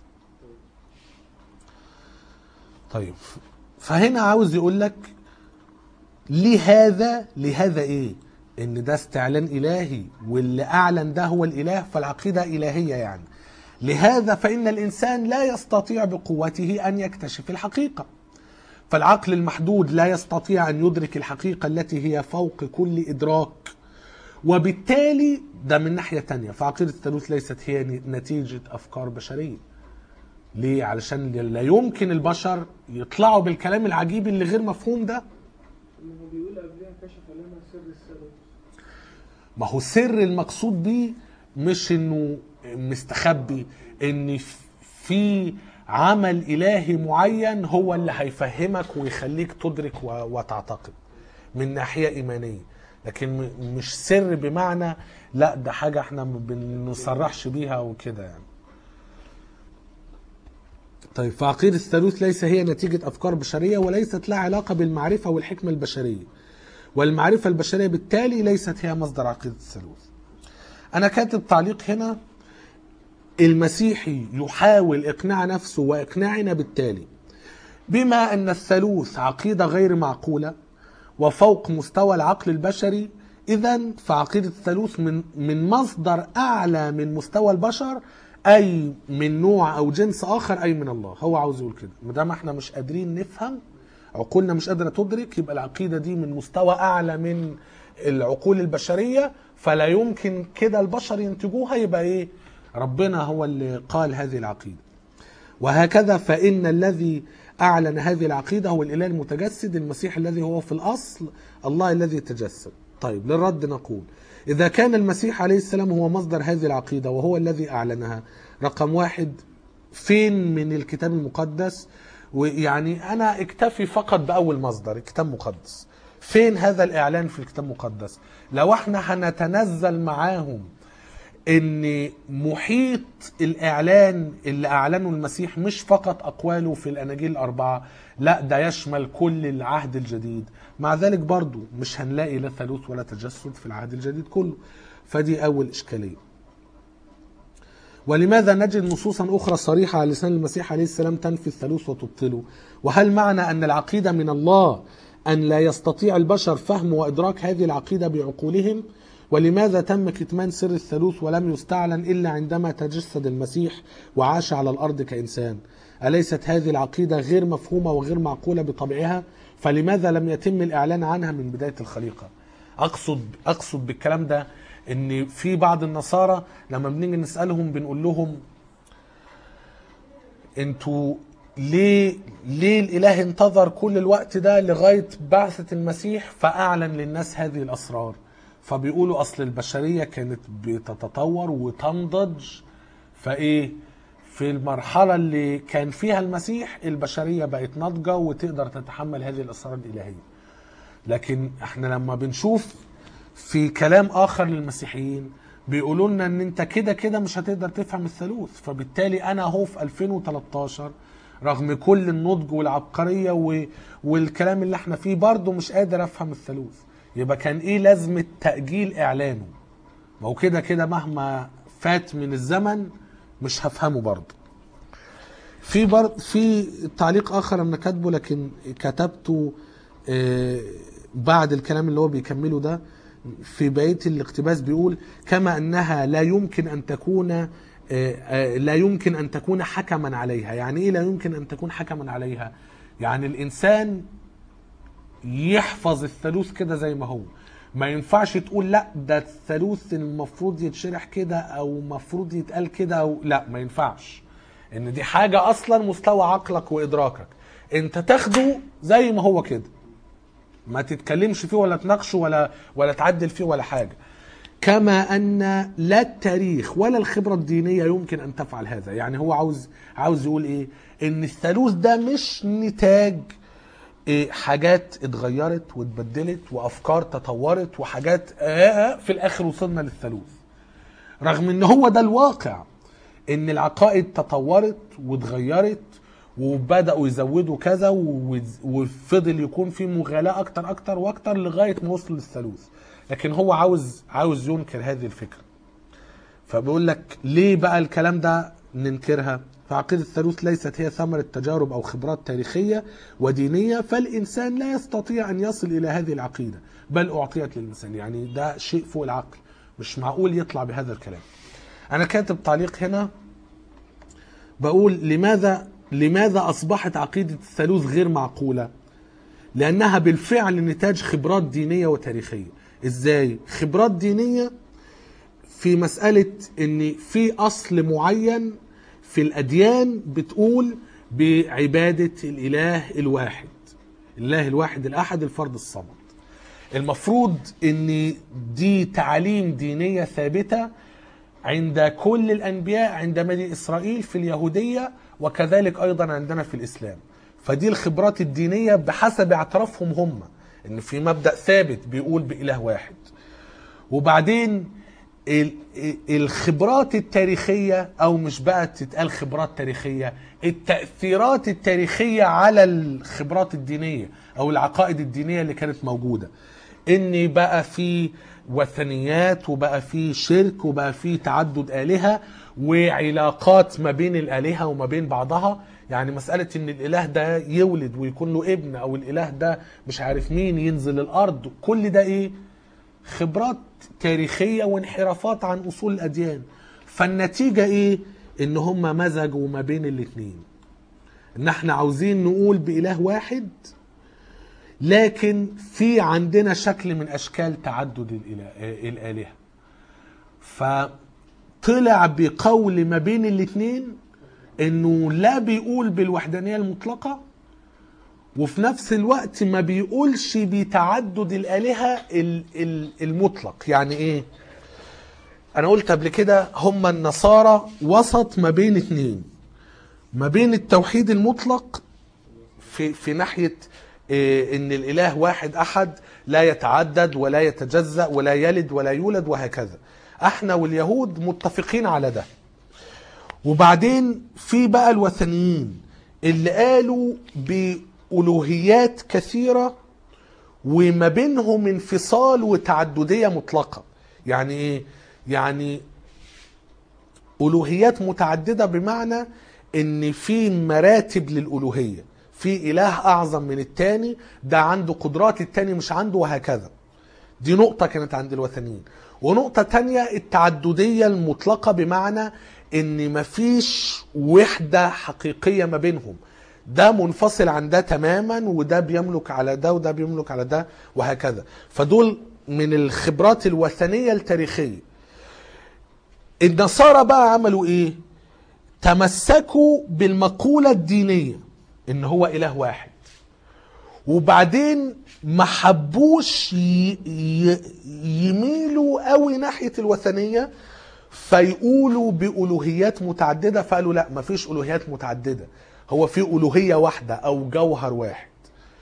طيب فهنا عاوز يقول لك لهذا لهذا ايه ان ده استعلان الهي واللي اعلن ده هو الاله فالعقيده الهيه يعني لهذا فان الانسان لا يستطيع بقوته ان يكتشف الحقيقه فالعقل المحدود لا يستطيع ان يدرك الحقيقه التي هي فوق كل ادراك وبالتالي ده من ناحيه تانية فعقيده الثالوث ليست هي نتيجه افكار بشريه ليه علشان لا يمكن البشر يطلعوا بالكلام العجيب اللي غير مفهوم ده ما هو بيقول قبلها كشف لنا سر الثالوث ما هو سر المقصود بيه مش انه مستخبي ان في عمل الهي معين هو اللي هيفهمك ويخليك تدرك و- وتعتقد من ناحيه ايمانيه لكن م- مش سر بمعنى لا ده حاجه احنا ما بنصرحش بيها وكده يعني طيب فعقيدة الثالوث ليس هي نتيجة أفكار بشرية وليست لها علاقة بالمعرفة والحكمة البشرية والمعرفة البشرية بالتالي ليست هي مصدر عقيدة الثالوث أنا كاتب تعليق هنا المسيحي يحاول إقناع نفسه وإقناعنا بالتالي بما أن الثالوث عقيدة غير معقولة وفوق مستوى العقل البشري إذا فعقيدة الثالوث من من مصدر أعلى من مستوى البشر أي من نوع أو جنس آخر أي من الله هو عاوز يقول كده ما دام احنا مش قادرين نفهم عقولنا مش قادرة تدرك يبقى العقيدة دي من مستوى أعلى من العقول البشرية فلا يمكن كده البشر ينتجوها يبقى إيه ربنا هو اللي قال هذه العقيدة وهكذا فإن الذي أعلن هذه العقيدة هو الإله المتجسد المسيح الذي هو في الأصل الله الذي تجسد طيب للرد نقول إذا كان المسيح عليه السلام هو مصدر هذه العقيدة وهو الذي أعلنها رقم واحد فين من الكتاب المقدس ويعني أنا اكتفي فقط بأول مصدر الكتاب المقدس فين هذا الإعلان في الكتاب المقدس لو احنا هنتنزل معاهم ان محيط الاعلان اللي اعلنه المسيح مش فقط اقواله في الاناجيل الاربعه لا ده يشمل كل العهد الجديد مع ذلك برضو مش هنلاقي لا ثالوث ولا تجسد في العهد الجديد كله فدي اول اشكاليه ولماذا نجد نصوصا اخرى صريحه على لسان المسيح عليه السلام تنفي الثالوث وتبطله وهل معنى ان العقيده من الله ان لا يستطيع البشر فهم وادراك هذه العقيده بعقولهم ولماذا تم كتمان سر الثالوث ولم يستعلن الا عندما تجسد المسيح وعاش على الارض كانسان اليست هذه العقيده غير مفهومه وغير معقوله بطبعها فلماذا لم يتم الاعلان عنها من بدايه الخليقه اقصد اقصد بالكلام ده ان في بعض النصارى لما بنيجي نسالهم بنقول لهم انتوا ليه ليه الاله انتظر كل الوقت ده لغايه بعثه المسيح فاعلن للناس هذه الاسرار فبيقولوا اصل البشريه كانت بتتطور وتنضج فايه في المرحله اللي كان فيها المسيح البشريه بقت ناضجه وتقدر تتحمل هذه الاسرار الالهيه لكن احنا لما بنشوف في كلام اخر للمسيحيين بيقولوا لنا ان انت كده كده مش هتقدر تفهم الثالوث فبالتالي انا اهو في 2013 رغم كل النضج والعبقريه و... والكلام اللي احنا فيه برضه مش قادر افهم الثالوث يبقى كان ايه لازمه تاجيل اعلانه ما هو كده كده مهما فات من الزمن مش هفهمه برضه في بر... في تعليق اخر انا كاتبه لكن كتبته آه، بعد الكلام اللي هو بيكمله ده في بقيه الاقتباس بيقول كما انها لا يمكن ان تكون آه، آه، لا يمكن ان تكون حكما عليها يعني ايه لا يمكن ان تكون حكما عليها يعني الانسان يحفظ الثالوث كده زي ما هو ما ينفعش تقول لا ده الثالوث المفروض يتشرح كده او المفروض يتقال كده او لا ما ينفعش ان دي حاجة اصلا مستوى عقلك وادراكك انت تاخده زي ما هو كده ما تتكلمش فيه ولا تناقشه ولا ولا تعدل فيه ولا حاجة كما ان لا التاريخ ولا الخبرة الدينية يمكن ان تفعل هذا يعني هو عاوز عاوز يقول ايه ان الثالوث ده مش نتاج إيه حاجات اتغيرت واتبدلت وافكار تطورت وحاجات آه في الاخر وصلنا للثالوث رغم ان هو ده الواقع ان العقائد تطورت واتغيرت وبداوا يزودوا كذا و- وفضل يكون في مغالاه اكتر اكتر واكتر لغايه ما وصلوا للثالوث لكن هو عاوز عاوز ينكر هذه الفكره فبيقول لك ليه بقى الكلام ده ننكرها فعقيدة الثالوث ليست هي ثمرة تجارب أو خبرات تاريخية ودينية فالإنسان لا يستطيع أن يصل إلى هذه العقيدة بل أعطيت للإنسان يعني ده شيء فوق العقل مش معقول يطلع بهذا الكلام أنا كاتب تعليق هنا بقول لماذا لماذا أصبحت عقيدة الثالوث غير معقولة لأنها بالفعل نتاج خبرات دينية وتاريخية إزاي خبرات دينية في مسألة ان في اصل معين في الاديان بتقول بعبادة الاله الواحد الله الواحد الاحد الفرد الصمد المفروض ان دي تعاليم دينية ثابتة عند كل الانبياء عند بني اسرائيل في اليهودية وكذلك ايضا عندنا في الاسلام فدي الخبرات الدينية بحسب اعترافهم هم ان في مبدأ ثابت بيقول بإله واحد وبعدين ال- ال- الخبرات التاريخية أو مش بقى تتقال خبرات تاريخية التأثيرات التاريخية على الخبرات الدينية أو العقائد الدينية اللي كانت موجودة إن بقى في وثنيات وبقى في شرك وبقى في تعدد آلهة وعلاقات ما بين الآلهة وما بين بعضها يعني مسألة إن الإله ده يولد ويكون له ابن أو الإله ده مش عارف مين ينزل الأرض كل ده إيه خبرات تاريخية وانحرافات عن أصول الأديان فالنتيجة إيه؟ إن هم مزجوا ما بين الاتنين إن إحنا عاوزين نقول بإله واحد لكن في عندنا شكل من أشكال تعدد الإله الآلهة فطلع بقول ما بين الاتنين إنه لا بيقول بالوحدانية المطلقة وفي نفس الوقت ما بيقولش بتعدد الآلهة ال- ال- المطلق يعني ايه انا قلت قبل كده هم النصارى وسط ما بين اتنين ما بين التوحيد المطلق في في ناحية إيه ان الاله واحد احد لا يتعدد ولا يتجزأ ولا يلد ولا يولد وهكذا احنا واليهود متفقين على ده وبعدين في بقى الوثنيين اللي قالوا بألوهيات كثيرة وما بينهم انفصال وتعددية مطلقة يعني ايه؟ يعني ألوهيات متعددة بمعنى ان في مراتب للألوهية في إله أعظم من التاني ده عنده قدرات التاني مش عنده وهكذا دي نقطة كانت عند الوثنيين ونقطة تانية التعددية المطلقة بمعنى ان مفيش وحدة حقيقية ما بينهم ده منفصل عن ده تماما وده بيملك على ده وده بيملك على ده وهكذا فدول من الخبرات الوثنية التاريخية النصارى بقى عملوا ايه تمسكوا بالمقولة الدينية ان هو اله واحد وبعدين ما حبوش ي- ي- يميلوا قوي ناحية الوثنية فيقولوا بألوهيات متعددة فقالوا لا مفيش ألوهيات متعددة هو في ألوهية واحدة أو جوهر واحد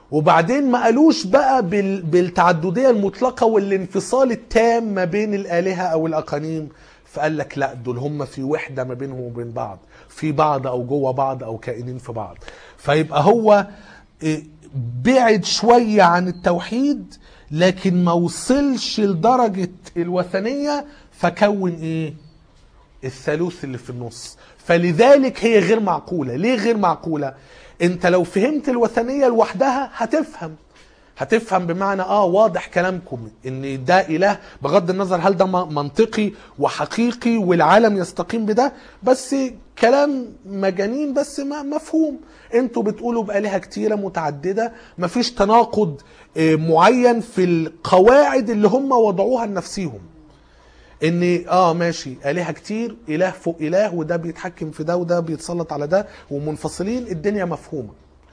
وبعدين ما قالوش بقى بال... بالتعدديه المطلقه والانفصال التام ما بين الالهه او الاقانيم فقال لك لا دول هم في وحده ما بينهم وبين بعض في بعض او جوه بعض او كائنين في بعض فيبقى هو إيه، بعد شويه عن التوحيد لكن ما وصلش لدرجه الوثنيه فكون ايه الثالوث اللي في النص فلذلك هي غير معقولة ليه غير معقولة انت لو فهمت الوثنية لوحدها هتفهم هتفهم بمعنى اه واضح كلامكم ان ده اله بغض النظر هل ده م- منطقي وحقيقي والعالم يستقيم بده بس كلام مجانين بس ما مفهوم انتوا بتقولوا بآلهة كتيرة متعددة مفيش تناقض آه، معين في القواعد اللي هم وضعوها لنفسيهم ان اه ماشي الهه كتير اله فوق اله وده بيتحكم في ده وده بيتسلط على ده ومنفصلين الدنيا مفهومه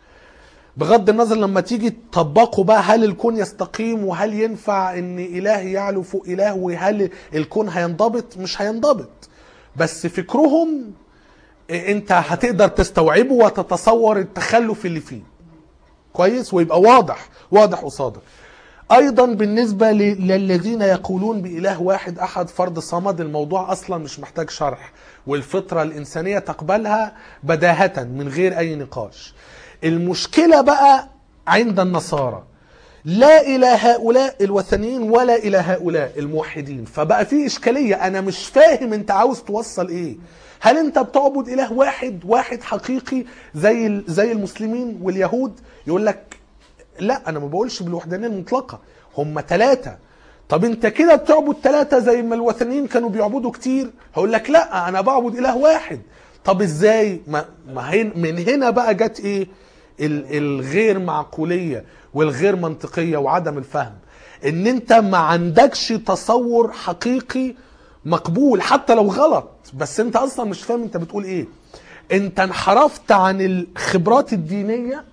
بغض النظر لما تيجي تطبقوا بقى هل الكون يستقيم وهل ينفع ان اله يعلو فوق اله وهل الكون هينضبط مش هينضبط بس فكرهم إيه، انت هتقدر تستوعبه وتتصور التخلف اللي فيه كويس ويبقى واضح واضح وصادق ايضا بالنسبه ل- للذين يقولون باله واحد احد فرد صمد الموضوع اصلا مش محتاج شرح والفطره الانسانيه تقبلها بداهه من غير اي نقاش المشكله بقى عند النصارى لا الى هؤلاء الوثنيين ولا الى هؤلاء الموحدين فبقى في اشكاليه انا مش فاهم انت عاوز توصل ايه هل انت بتعبد اله واحد واحد حقيقي زي ال- زي المسلمين واليهود يقول لك لا انا ما بقولش بالوحدانيه المطلقه هم ثلاثه طب انت كده بتعبد ثلاثه زي ما الوثنيين كانوا بيعبدوا كتير هقول لك لا انا بعبد اله واحد طب ازاي ما, ما هن من هنا بقى جت ايه ال- الغير معقوليه والغير منطقيه وعدم الفهم ان انت ما عندكش تصور حقيقي مقبول حتى لو غلط بس انت اصلا مش فاهم انت بتقول ايه انت انحرفت عن الخبرات الدينيه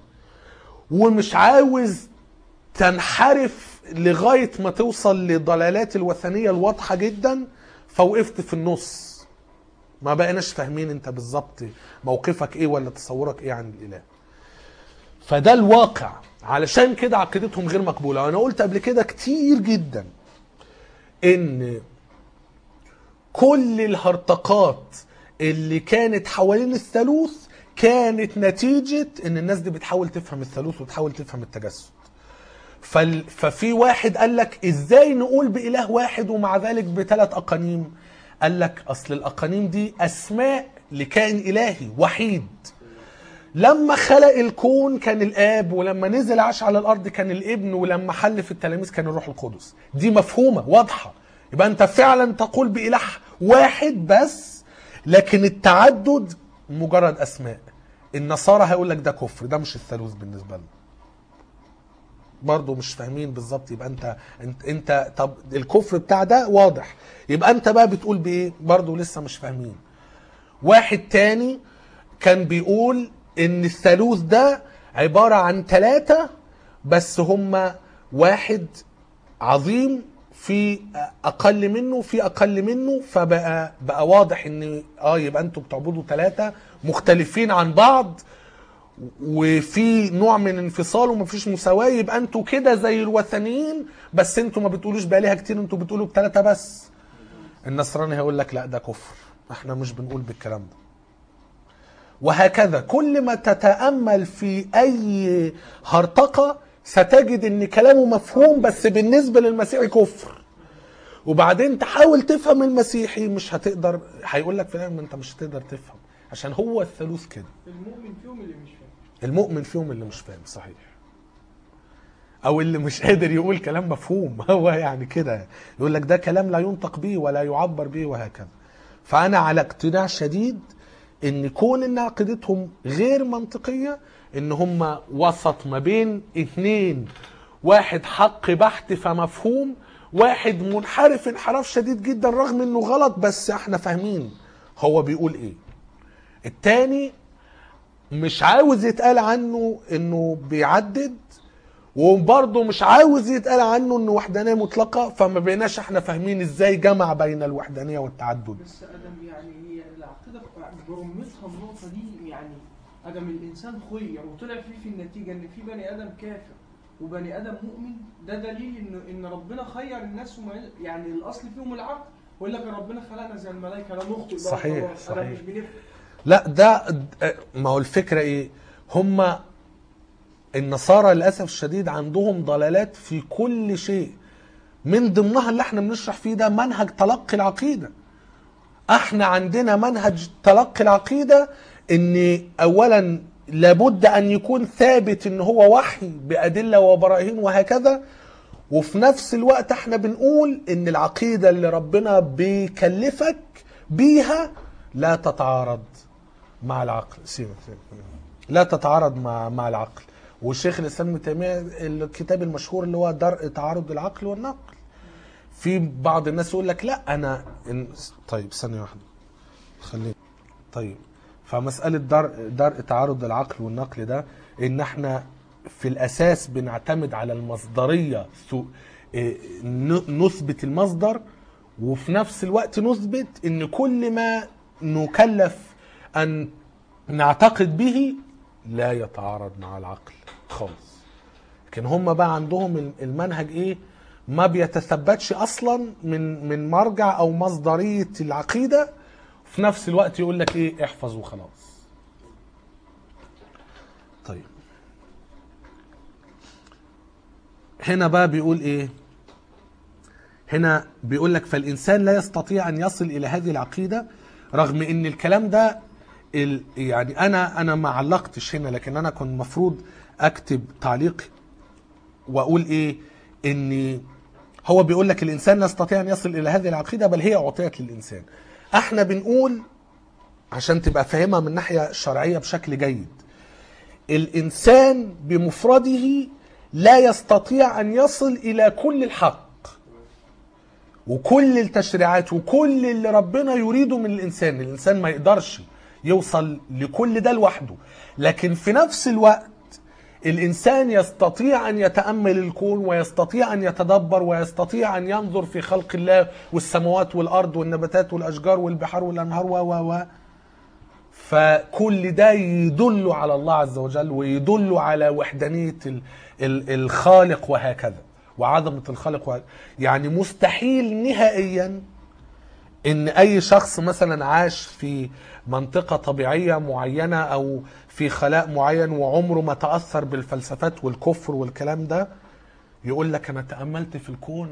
ومش عاوز تنحرف لغاية ما توصل لضلالات الوثنية الواضحة جدا فوقفت في النص ما بقيناش فاهمين انت بالظبط موقفك ايه ولا تصورك ايه عن الاله فده الواقع علشان كده عقيدتهم غير مقبولة وانا قلت قبل كده كتير جدا ان كل الهرطقات اللي كانت حوالين الثالوث كانت نتيجة ان الناس دي بتحاول تفهم الثالوث وتحاول تفهم التجسد فال... ففي واحد قال لك ازاي نقول بإله واحد ومع ذلك بثلاث أقانيم قال لك أصل الأقانيم دي أسماء لكائن إلهي وحيد لما خلق الكون كان الاب ولما نزل عاش على الارض كان الابن ولما حل في التلاميذ كان الروح القدس دي مفهومه واضحه يبقى انت فعلا تقول باله واحد بس لكن التعدد مجرد اسماء النصارى هيقول لك ده كفر ده مش الثالوث بالنسبه لنا برضه مش فاهمين بالظبط يبقى انت انت انت طب الكفر بتاع ده واضح يبقى انت بقى بتقول بايه برضه لسه مش فاهمين واحد تاني كان بيقول ان الثالوث ده عبارة عن ثلاثة بس هما واحد عظيم في اقل منه في اقل منه فبقى بقى واضح ان اه يبقى انتوا بتعبدوا ثلاثة مختلفين عن بعض وفي نوع من انفصال ومفيش مساواة يبقى انتوا كده زي الوثنيين بس انتوا ما بتقولوش بآلهة كتير انتوا بتقولوا بثلاثة بس النصراني هيقول لك لا ده كفر احنا مش بنقول بالكلام ده وهكذا كل ما تتأمل في أي هرطقة ستجد أن كلامه مفهوم بس بالنسبة للمسيحي كفر وبعدين تحاول تفهم المسيحي مش هتقدر هيقول لك في الآخر ما أنت مش هتقدر تفهم عشان هو الثالوث كده المؤمن فيهم اللي مش فاهم المؤمن فيهم اللي مش فاهم صحيح او اللي مش قادر يقول كلام مفهوم هو يعني كده يقول لك ده كلام لا ينطق به ولا يعبر به وهكذا فانا على اقتناع شديد ان كون ان عقيدتهم غير منطقيه ان هم وسط ما بين اتنين واحد حق بحت فمفهوم واحد منحرف انحراف شديد جدا رغم انه غلط بس احنا فاهمين هو بيقول ايه التاني مش عاوز يتقال عنه انه بيعدد وبرضه مش عاوز يتقال عنه انه وحدانيه مطلقه فما بقيناش احنا فاهمين ازاي جمع بين الوحدانيه والتعدد بس ادم يعني هي العقيده برمتها النقطه دي يعني ادم الانسان خير وطلع فيه في النتيجه ان في بني ادم كافر وبني ادم مؤمن ده دليل ان ان ربنا خير الناس وما يعني الاصل فيهم العقل ويقول لك ربنا خلقنا زي الملائكه لا نخطئ بقى صحيح، خلاص. صحيح. انا مش بنفهم لا ده ما هو الفكرة ايه هم النصارى للأسف الشديد عندهم ضلالات في كل شيء من ضمنها اللي احنا بنشرح فيه ده منهج تلقي العقيدة احنا عندنا منهج تلقي العقيدة ان اولا لابد ان يكون ثابت ان هو وحي بادله وبراهين وهكذا وفي نفس الوقت احنا بنقول ان العقيده اللي ربنا بيكلفك بيها لا تتعارض مع العقل سيبك سيبك. لا تتعارض مع مع العقل والشيخ الاسلام ابن تيميه الكتاب المشهور اللي هو درء تعارض العقل والنقل في بعض الناس يقول لك لا انا إن... طيب ثانيه واحده خلينا طيب فمساله درء درء تعارض العقل والنقل ده ان احنا في الاساس بنعتمد على المصدريه ثو- إيه، ن- نثبت المصدر وفي نفس الوقت نثبت ان كل ما نكلف ان نعتقد به لا يتعارض مع العقل خالص لكن هم بقى عندهم المنهج ايه ما بيتثبتش اصلا من من مرجع او مصدريه العقيده في نفس الوقت يقول لك ايه احفظ وخلاص طيب هنا بقى بيقول ايه هنا بيقول لك فالانسان لا يستطيع ان يصل الى هذه العقيده رغم ان الكلام ده ال يعني انا انا ما علقتش هنا لكن انا كنت المفروض اكتب تعليق واقول ايه ان هو بيقول لك الانسان لا يستطيع ان يصل الى هذه العقيده بل هي اعطيت للانسان احنا بنقول عشان تبقى فاهمها من ناحيه شرعيه بشكل جيد الانسان بمفرده لا يستطيع ان يصل الى كل الحق وكل التشريعات وكل اللي ربنا يريده من الانسان الانسان ما يقدرش يوصل لكل ده لوحده لكن في نفس الوقت الانسان يستطيع ان يتامل الكون ويستطيع ان يتدبر ويستطيع ان ينظر في خلق الله والسماوات والارض والنباتات والاشجار والبحار والانهار و و و فكل ده يدل على الله عز وجل ويدل على وحدانيه ال- ال- الخالق وهكذا وعظمه الخالق وهكذا. يعني مستحيل نهائيا ان اي شخص مثلا عاش في منطقة طبيعية معينة او في خلاء معين وعمره ما تأثر بالفلسفات والكفر والكلام ده يقول لك انا تأملت في الكون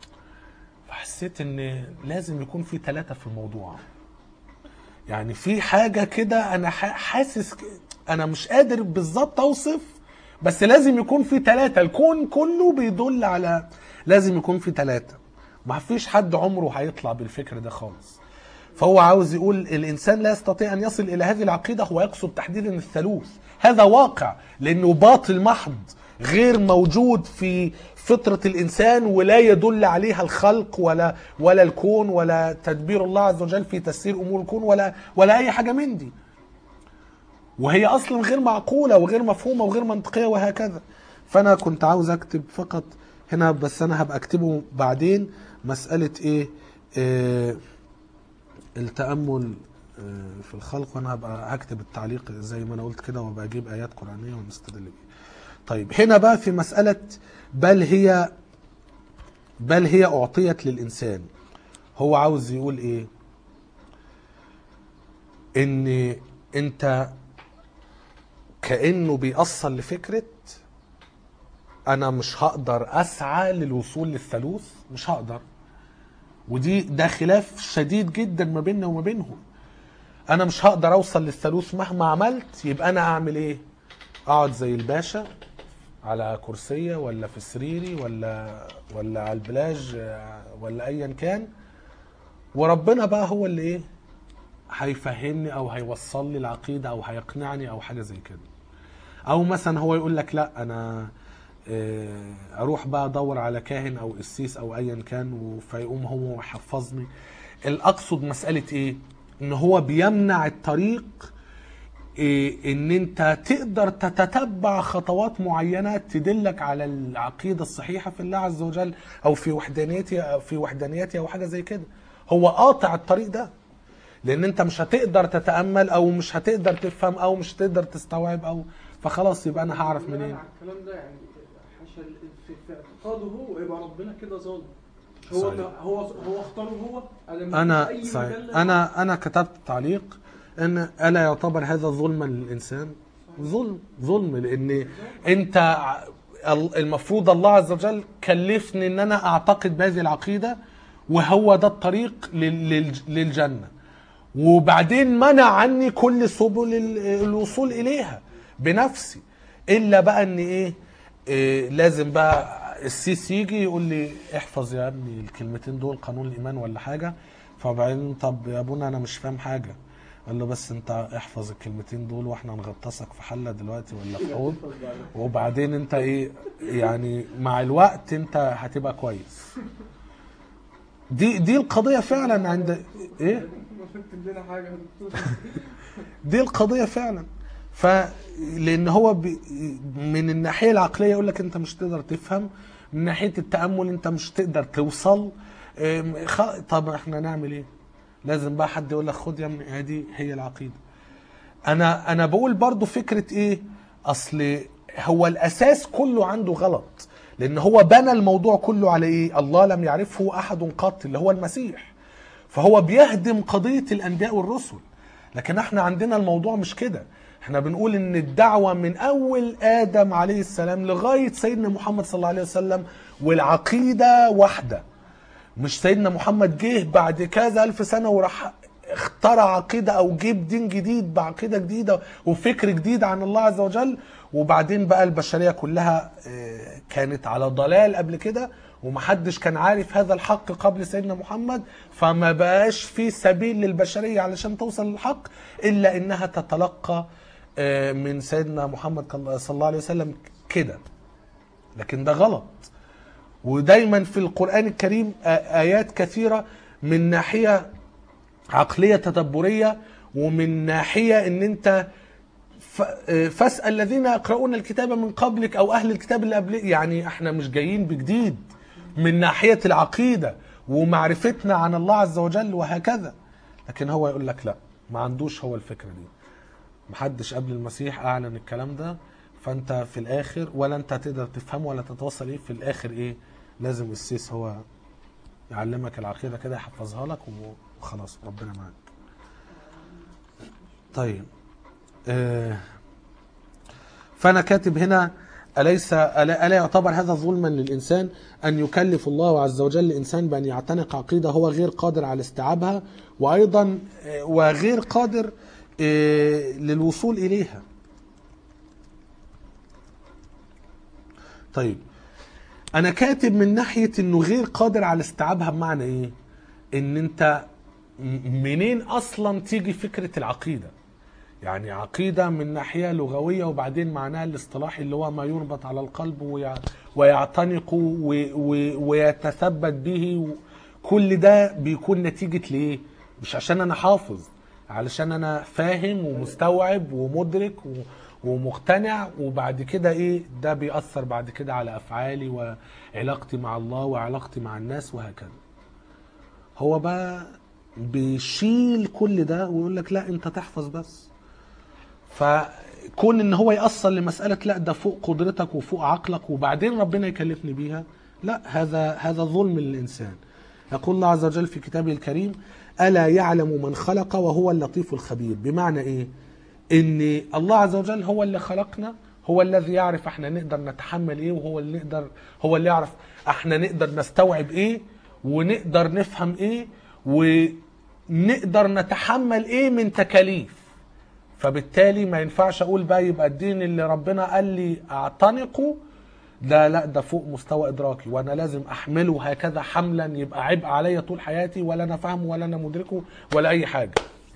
فحسيت ان لازم يكون في ثلاثة في الموضوع يعني في حاجة كده انا ح- حاسس ك- انا مش قادر بالظبط اوصف بس لازم يكون في ثلاثة الكون كله بيدل على لازم يكون في ثلاثة ما فيش حد عمره هيطلع بالفكر ده خالص فهو عاوز يقول الانسان لا يستطيع ان يصل الى هذه العقيده هو يقصد تحديدا الثالوث هذا واقع لانه باطل محض غير موجود في فطره الانسان ولا يدل عليها الخلق ولا ولا الكون ولا تدبير الله عز وجل في تسيير امور الكون ولا ولا اي حاجه من دي وهي اصلا غير معقوله وغير مفهومه وغير منطقيه وهكذا فانا كنت عاوز اكتب فقط هنا بس انا هبقى اكتبه بعدين مساله ايه آه التامل آه، في الخلق وانا هبقى هكتب التعليق زي ما انا قلت كده وابقى اجيب ايات قرانيه ونستدل بيها طيب هنا بقى في مساله بل هي بل هي اعطيت للانسان هو عاوز يقول ايه ان انت كانه بيأصل لفكره انا مش هقدر اسعى للوصول للثالوث مش هقدر ودي ده خلاف شديد جدا ما بيننا وما بينهم انا مش هقدر اوصل للثالوث مهما عملت يبقى انا اعمل ايه اقعد زي الباشا على كرسية ولا في سريري ولا ولا على البلاج آه، ولا ايا كان وربنا بقى هو اللي ايه هيفهمني او هيوصل لي العقيدة او هيقنعني او حاجة زي كده او مثلا هو يقول لك لا انا آه، اروح بقى ادور على كاهن او قسيس او ايا كان و- فيقوم هو يحفظني الاقصد مساله ايه ان هو بيمنع الطريق إيه ان انت تقدر تتتبع خطوات معينه تدلك على العقيده الصحيحه في الله عز وجل او في وحدانيته في وحدانيته او حاجه زي كده هو قاطع الطريق ده لان انت مش هتقدر تتامل او مش هتقدر تفهم او مش هتقدر تستوعب او فخلاص يبقى انا هعرف بناء منين على الكلام ده يعني حاشا ال- في, في اعتقاده هو يبقى ربنا كده ظالم هو صحيح. هو هو اختاره هو أنا انا مفيش أي صحيح مجال انا انا كتبت تعليق ان الا يعتبر هذا ظلما للانسان ظلم ظلم لان انت ع- ال- المفروض الله عز وجل كلفني ان انا اعتقد بهذه العقيده وهو ده الطريق لل- لل- للجنه وبعدين منع عني كل سبل ال- الوصول اليها بنفسي الا بقى ان ايه, إيه لازم بقى السيس يجي يقول لي احفظ يا ابني الكلمتين دول قانون الايمان ولا حاجه فبعدين طب يا ابونا انا مش فاهم حاجه قال له بس انت احفظ الكلمتين دول واحنا نغطسك في حله دلوقتي ولا في حوض وبعدين انت ايه يعني مع الوقت انت هتبقى كويس دي دي القضيه فعلا عند ايه ما تكتب لنا حاجه يا دكتور دي القضيه فعلا ف لان هو بي من الناحيه العقليه يقول لك انت مش تقدر تفهم من ناحيه التامل انت مش تقدر توصل ام، خ- طب احنا نعمل ايه لازم بقى حد يقول لك خد يا ابني هذه هي العقيده انا انا بقول برضو فكره ايه اصل هو الاساس كله عنده غلط لان هو بنى الموضوع كله على ايه الله لم يعرفه احد قط اللي هو المسيح فهو بيهدم قضيه الانبياء والرسل لكن احنا عندنا الموضوع مش كده احنا بنقول ان الدعوه من اول ادم عليه السلام لغايه سيدنا محمد صلى الله عليه وسلم والعقيده واحده مش سيدنا محمد جه بعد كذا ألف سنة وراح اخترع عقيدة أو جيب دين جديد بعقيدة جديدة وفكر جديد عن الله عز وجل وبعدين بقى البشرية كلها آه، كانت على ضلال قبل كده ومحدش كان عارف هذا الحق قبل سيدنا محمد فما بقاش في سبيل للبشرية علشان توصل للحق إلا إنها تتلقى آه، من سيدنا محمد صلى الله عليه وسلم كده لكن ده غلط ودايما في القرآن الكريم آ- آيات كثيرة من ناحية عقلية تدبرية ومن ناحية ان انت ف- آه، فاسأل الذين يقرؤون الكتاب من قبلك او اهل الكتاب اللي قبل يعني احنا مش جايين بجديد من ناحية العقيدة ومعرفتنا عن الله عز وجل وهكذا لكن هو يقول لك لا ما عندوش هو الفكرة دي محدش قبل المسيح اعلن الكلام ده فانت في الاخر ولا انت هتقدر تفهمه ولا تتوصل ايه في الاخر ايه لازم السيس هو يعلمك العقيده كده يحفظها لك وخلاص ربنا معاك طيب آه فانا كاتب هنا أليس ألا ألا يعتبر هذا ظلما للإنسان أن يكلف الله عز وجل الإنسان بأن يعتنق عقيدة هو غير قادر على استيعابها وأيضا آه، وغير قادر آه، للوصول إليها طيب انا كاتب من ناحيه انه غير قادر على استيعابها بمعنى ايه ان انت م- منين اصلا تيجي فكره العقيده يعني عقيده من ناحيه لغويه وبعدين معناها الاصطلاحي اللي هو ما يربط على القلب ويع- ويعتنق و- و- ويتثبت به و- كل ده بيكون نتيجه ليه مش عشان انا حافظ علشان انا فاهم ومستوعب ومدرك و- ومقتنع وبعد كده ايه ده بيأثر بعد كده على افعالي وعلاقتي مع الله وعلاقتي مع الناس وهكذا هو بقى بيشيل كل ده ويقول لك لا انت تحفظ بس فكون ان هو يأصل لمسألة لا ده فوق قدرتك وفوق عقلك وبعدين ربنا يكلفني بيها لا هذا هذا ظلم للإنسان يقول الله عز وجل في كتابه الكريم ألا يعلم من خلق وهو اللطيف الخبير بمعنى إيه ان الله عز وجل هو اللي خلقنا هو الذي يعرف احنا نقدر نتحمل ايه وهو اللي نقدر هو اللي يعرف احنا نقدر نستوعب ايه ونقدر نفهم ايه ونقدر نتحمل ايه من تكاليف فبالتالي ما ينفعش اقول بقى يبقى الدين اللي ربنا قال لي اعتنقه ده لا ده فوق مستوى ادراكي وانا لازم احمله هكذا حملا يبقى عبء عليا طول حياتي ولا انا فاهمه ولا انا مدركه ولا اي حاجه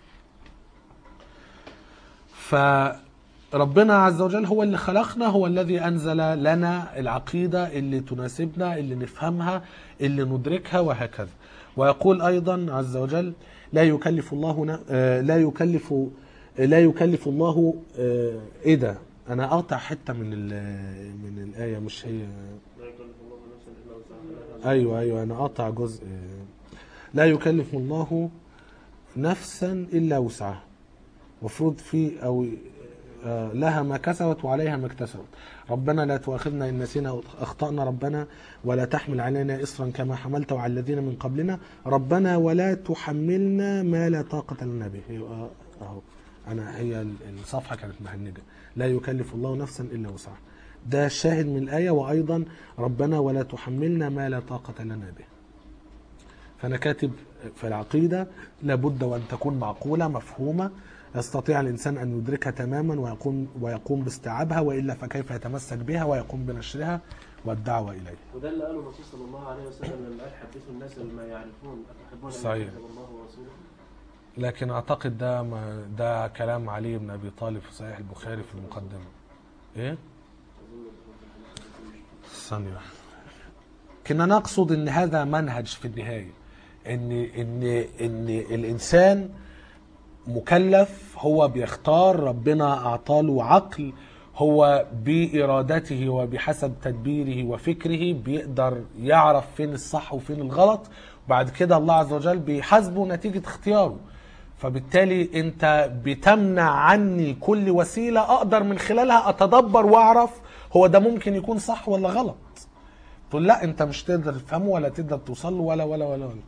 فربنا عز وجل هو اللي خلقنا هو الذي انزل لنا العقيده اللي تناسبنا اللي نفهمها اللي ندركها وهكذا ويقول ايضا عز وجل لا يكلف الله ن- آه، لا يكلف لا يكلف الله آه، ايه ده انا اقطع حته من ال- من الايه مش هي لا يكلف الله نفسا الا وسعها ايوه ايوه انا قاطع جزء لا يكلف الله نفسا الا وسعها مفروض في او آه، لها ما كسبت وعليها ما اكتسبت ربنا لا تؤاخذنا ان نسينا أو اخطانا ربنا ولا تحمل علينا اصرا كما حملته على الذين من قبلنا ربنا ولا تحملنا ما لا طاقه لنا به يبقى اهو انا هي ال- الصفحه كانت مهنجه لا يكلف الله نفسا الا وسعها ده الشاهد من الايه وايضا ربنا ولا تحملنا ما لا طاقه لنا به فانا كاتب في العقيده لابد وان تكون معقوله مفهومه يستطيع الانسان ان يدركها تماما ويقوم ويقوم باستيعابها والا فكيف يتمسك بها ويقوم بنشرها والدعوه اليه. وده اللي قاله الرسول صلى الله عليه وسلم لما قال حدثوا الناس بما يعرفون أتحبون أن صحيح. يكذب الله ورسوله لكن اعتقد ده ما ده كلام علي بن ابي طالب في صحيح البخاري في المقدمه. ايه؟ أظن ثانيه واحدة. كنا نقصد ان هذا منهج في النهايه ان ان ان الانسان مكلف هو بيختار ربنا اعطاله عقل هو بارادته وبحسب تدبيره وفكره بيقدر يعرف فين الصح وفين الغلط وبعد كده الله عز وجل بيحاسبه نتيجه اختياره فبالتالي انت بتمنع عني كل وسيله اقدر من خلالها اتدبر واعرف هو ده ممكن يكون صح ولا غلط تقول لا انت مش تقدر تفهمه ولا تقدر توصل له ولا ولا ولا ولا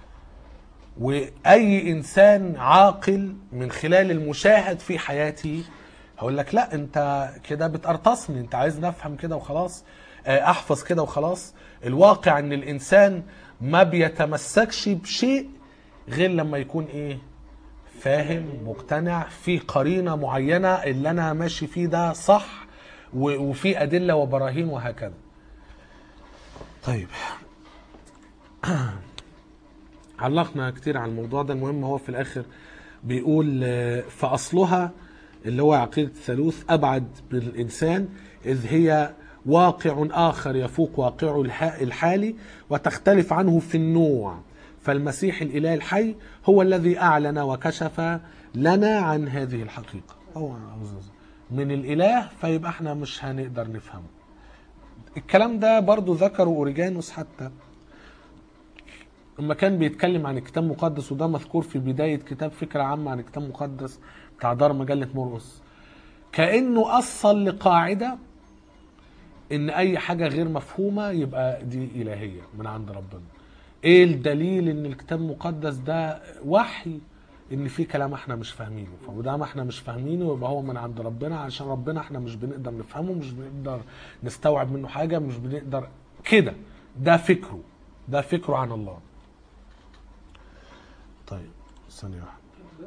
واي انسان عاقل من خلال المشاهد في حياته هقول لك لا انت كده بتقرطصني انت عايز نفهم كده وخلاص آه، احفظ كده وخلاص الواقع ان الانسان ما بيتمسكش بشيء غير لما يكون ايه فاهم مقتنع في قرينه معينه اللي انا ماشي فيه ده صح و- وفي ادله وبراهين وهكذا طيب علقنا كتير على الموضوع ده المهم هو في الاخر بيقول آه، فاصلها اللي هو عقيده الثالوث ابعد من الانسان اذ هي واقع اخر يفوق واقعه الح- الحالي وتختلف عنه في النوع فالمسيح الاله الحي هو الذي اعلن وكشف لنا عن هذه الحقيقه هو من الاله فيبقى احنا مش هنقدر نفهمه الكلام ده برضو ذكره اوريجانوس حتى لما كان بيتكلم عن الكتاب المقدس وده مذكور في بداية كتاب فكرة عامة عن الكتاب المقدس بتاع دار مجلة مرقس كأنه أصل لقاعدة إن أي حاجة غير مفهومة يبقى دي إلهية من عند ربنا إيه الدليل إن الكتاب المقدس ده وحي إن في كلام إحنا مش فاهمينه فدام إحنا مش فاهمينه يبقى هو من عند ربنا عشان ربنا إحنا مش بنقدر نفهمه مش بنقدر نستوعب منه حاجة مش بنقدر كده ده فكره ده فكره عن الله طيب ثانية واحدة ده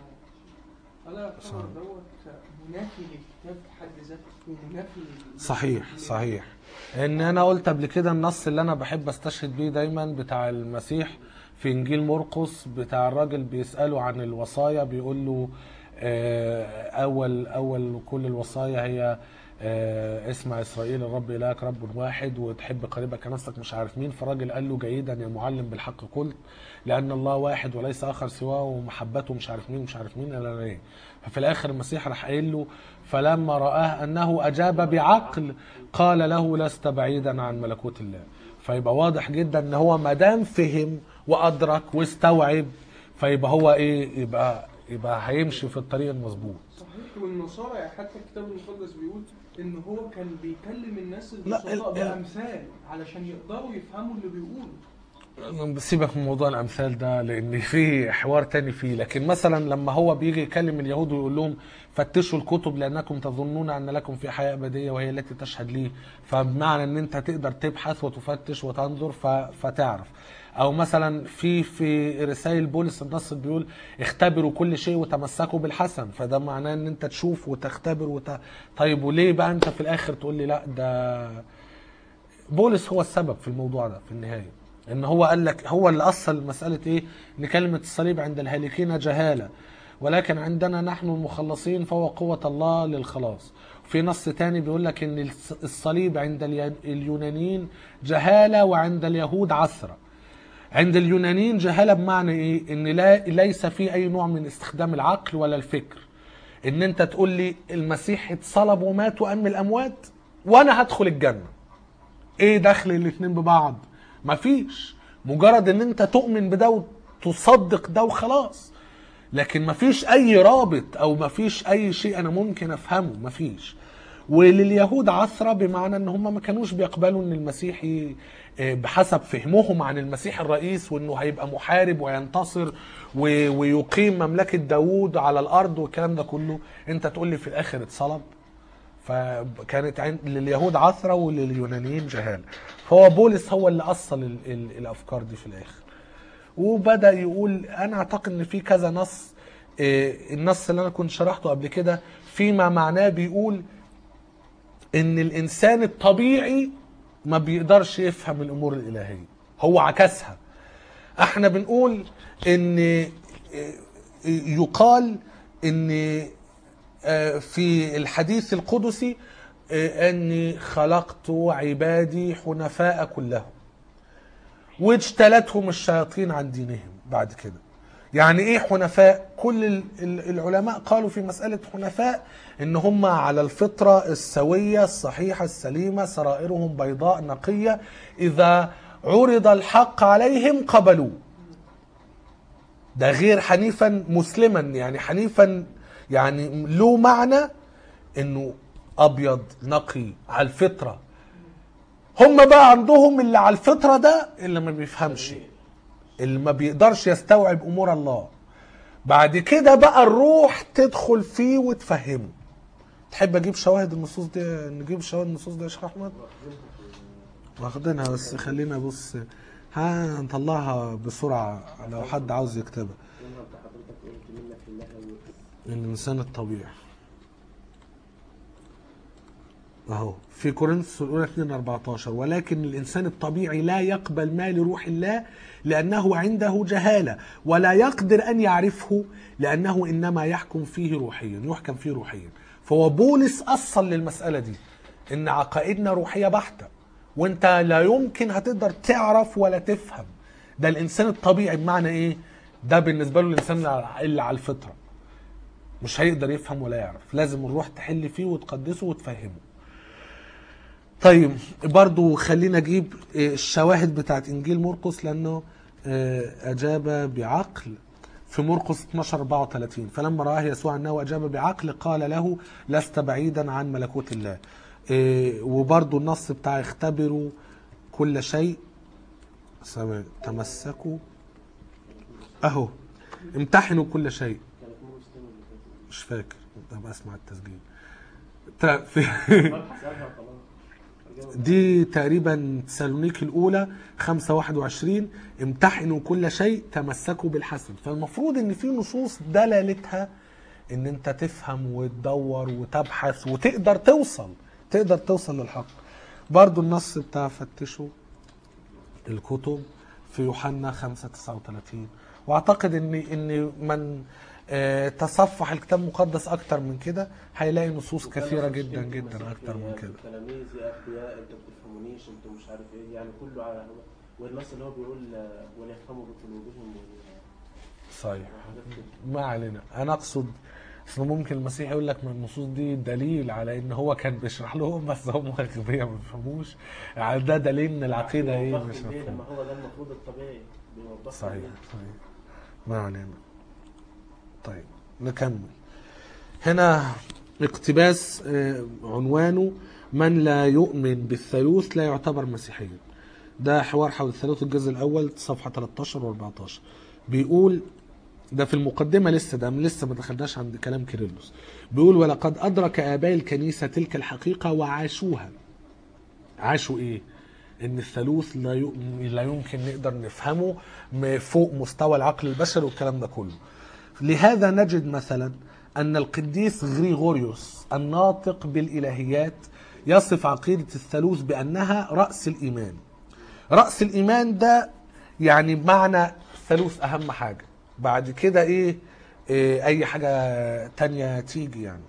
الا يعتبر دوت منافي للكتاب في حد ذاته ومنافي لل- صحيح صحيح ان انا قلت قبل كده النص اللي انا بحب استشهد بيه دايما بتاع المسيح في انجيل مرقس بتاع الراجل بيساله عن الوصايا بيقول له آه، اول اول كل الوصايا هي آه، اسمع اسرائيل الرب الهك رب واحد وتحب قريبك كنفسك مش عارف مين فالراجل قال له جيدا يا معلم بالحق قلت لان الله واحد وليس اخر سواه ومحبته مش عارف مين مش عارف مين الا ايه ففي الاخر المسيح راح قايل له فلما رآه انه اجاب بعقل قال له لست بعيدا عن ملكوت الله فيبقى واضح جدا ان هو ما دام فهم وادرك واستوعب فيبقى هو ايه يبقى يبقى هيمشي في الطريق المظبوط صحيح والنصارى يعني حتى الكتاب المقدس بيقول ان هو كان بيكلم الناس لا، البسطاء ال- بامثال علشان يقدروا يفهموا اللي بيقوله سيبك من موضوع الامثال ده لان في حوار تاني فيه لكن مثلا لما هو بيجي يكلم اليهود ويقول لهم فتشوا الكتب لانكم تظنون ان لكم في حياه ابديه وهي التي تشهد لي فبمعنى ان انت تقدر تبحث وتفتش وتنظر ف... فتعرف او مثلا في في رسائل بولس النص بيقول اختبروا كل شيء وتمسكوا بالحسن فده معناه ان انت تشوف وتختبر وت... طيب وليه بقى انت في الاخر تقول لي لا ده بولس هو السبب في الموضوع ده في النهايه ان هو قال لك هو اللي اصل مساله ايه ان كلمه الصليب عند الهالكين جهاله ولكن عندنا نحن المخلصين فهو قوه الله للخلاص في نص تاني بيقول لك ان الص- الصليب عند اليا- اليونانيين جهاله وعند اليهود عثره عند اليونانيين جهاله بمعنى ايه ان لا ليس في اي نوع من استخدام العقل ولا الفكر ان انت تقول لي المسيح اتصلب ومات وقام من الاموات وانا هدخل الجنه ايه دخل الاتنين ببعض مفيش مجرد ان انت تؤمن بده وتصدق ده وخلاص لكن مفيش اي رابط او مفيش اي شيء انا ممكن افهمه مفيش ولليهود عثرة بمعنى ان هم ما كانوش بيقبلوا ان المسيح ي- آه، بحسب فهمهم عن المسيح الرئيس وانه هيبقى محارب وينتصر و- ويقيم مملكة داوود على الارض والكلام ده كله انت تقول لي في الاخر اتصلب فكانت عند لليهود عثرة ولليونانيين جهالة فهو بولس هو اللي أصل ال- ال- الأفكار دي في الآخر وبدأ يقول أنا أعتقد إن في كذا نص إيه، النص اللي أنا كنت شرحته قبل كده فيما معناه بيقول إن الإنسان الطبيعي ما بيقدرش يفهم الأمور الإلهية هو عكسها احنا بنقول ان إيه، يقال ان آه، في الحديث القدسي آه، اني خلقت عبادي حنفاء كلهم واجتلتهم الشياطين عن دينهم بعد كده يعني ايه حنفاء كل ال- ال- العلماء قالوا في مسألة حنفاء ان هم على الفطرة السوية الصحيحة السليمة سرائرهم بيضاء نقية اذا عرض الحق عليهم قبلوه ده غير حنيفا مسلما يعني حنيفا يعني له معنى انه ابيض نقي على الفطره هم بقى عندهم اللي على الفطره ده اللي ما بيفهمش اللي ما بيقدرش يستوعب امور الله بعد كده بقى الروح تدخل فيه وتفهمه تحب اجيب شواهد النصوص دي نجيب شواهد النصوص دي يا شيخ احمد واخدينها بس خلينا بص ها نطلعها بسرعه لو حد عاوز يكتبها يومها انت حضرتك قلت منك لله و- الانسان الطبيعي اهو في كورنثوس الاولى 2 14 ولكن الانسان الطبيعي لا يقبل ما لروح الله لانه عنده جهاله ولا يقدر ان يعرفه لانه انما يحكم فيه روحيا يحكم فيه روحيا فهو بولس اصل للمساله دي ان عقائدنا روحيه بحته وانت لا يمكن هتقدر تعرف ولا تفهم ده الانسان الطبيعي بمعنى ايه ده بالنسبه له الانسان اللي على الفطره مش هيقدر يفهم ولا يعرف لازم الروح تحل فيه وتقدسه وتفهمه طيب برضو خلينا اجيب آه، الشواهد بتاعت انجيل مرقس لانه آه، اجاب بعقل في مرقس 12 34 فلما رآه يسوع انه اجاب بعقل قال له لست بعيدا عن ملكوت الله آه، وبرضو النص بتاع اختبروا كل شيء ثواني، تمسكوا اهو امتحنوا كل شيء كانت نور ستين اللي فاتت. مش فاكر ابقى اسمع التسجيل تا- في مرة حسابها خلاص. الجو- دي تقريبا تسالونيك الاولى 5 21 امتحنوا كل شيء تمسكوا بالحسن فالمفروض ان في نصوص دلالتها ان انت تفهم وتدور وتبحث وتقدر توصل تقدر توصل للحق برضو النص بتاع فتشوا الكتب في يوحنا 5 39 واعتقد ان ان من آه، تصفح الكتاب المقدس اكتر من كده هيلاقي نصوص كثيره جدا جدا اكتر من كده تلاميذ يا اخويا انتوا ما بتفهمونيش انتوا مش عارف ايه يعني كله على والنص اللي هو بيقول آه، وليفهموا بقلوبهم و- صحيح وحاجات كده ما علينا انا اقصد اصل ممكن المسيح يقول لك من النصوص دي دليل على ان هو كان بيشرح لهم بس هم اغبياء ما بيفهموش يعني ده دليل ان العقيده ايه بيوضحوا مش ليه لما مفهوم هو ده المفروض الطبيعي بيوضحوا صحيح ليه. صحيح ما علينا طيب نكمل هنا اقتباس آه، عنوانه من لا يؤمن بالثالوث لا يعتبر مسيحيا ده حوار حول الثالوث الجزء الاول صفحه 13 و14 بيقول ده في المقدمة لسه ده لسه ما دخلناش عند كلام كيرلس بيقول ولقد أدرك آباء الكنيسة تلك الحقيقة وعاشوها عاشوا إيه؟ إن الثالوث لا يؤمن لا يمكن نقدر نفهمه م- فوق مستوى العقل البشري والكلام ده كله. لهذا نجد مثلا أن القديس غريغوريوس الناطق بالإلهيات يصف عقيدة الثالوث بأنها رأس الإيمان. رأس الإيمان ده يعني بمعنى الثالوث أهم حاجة. بعد كده إيه, إيه أي حاجة تانية تيجي يعني.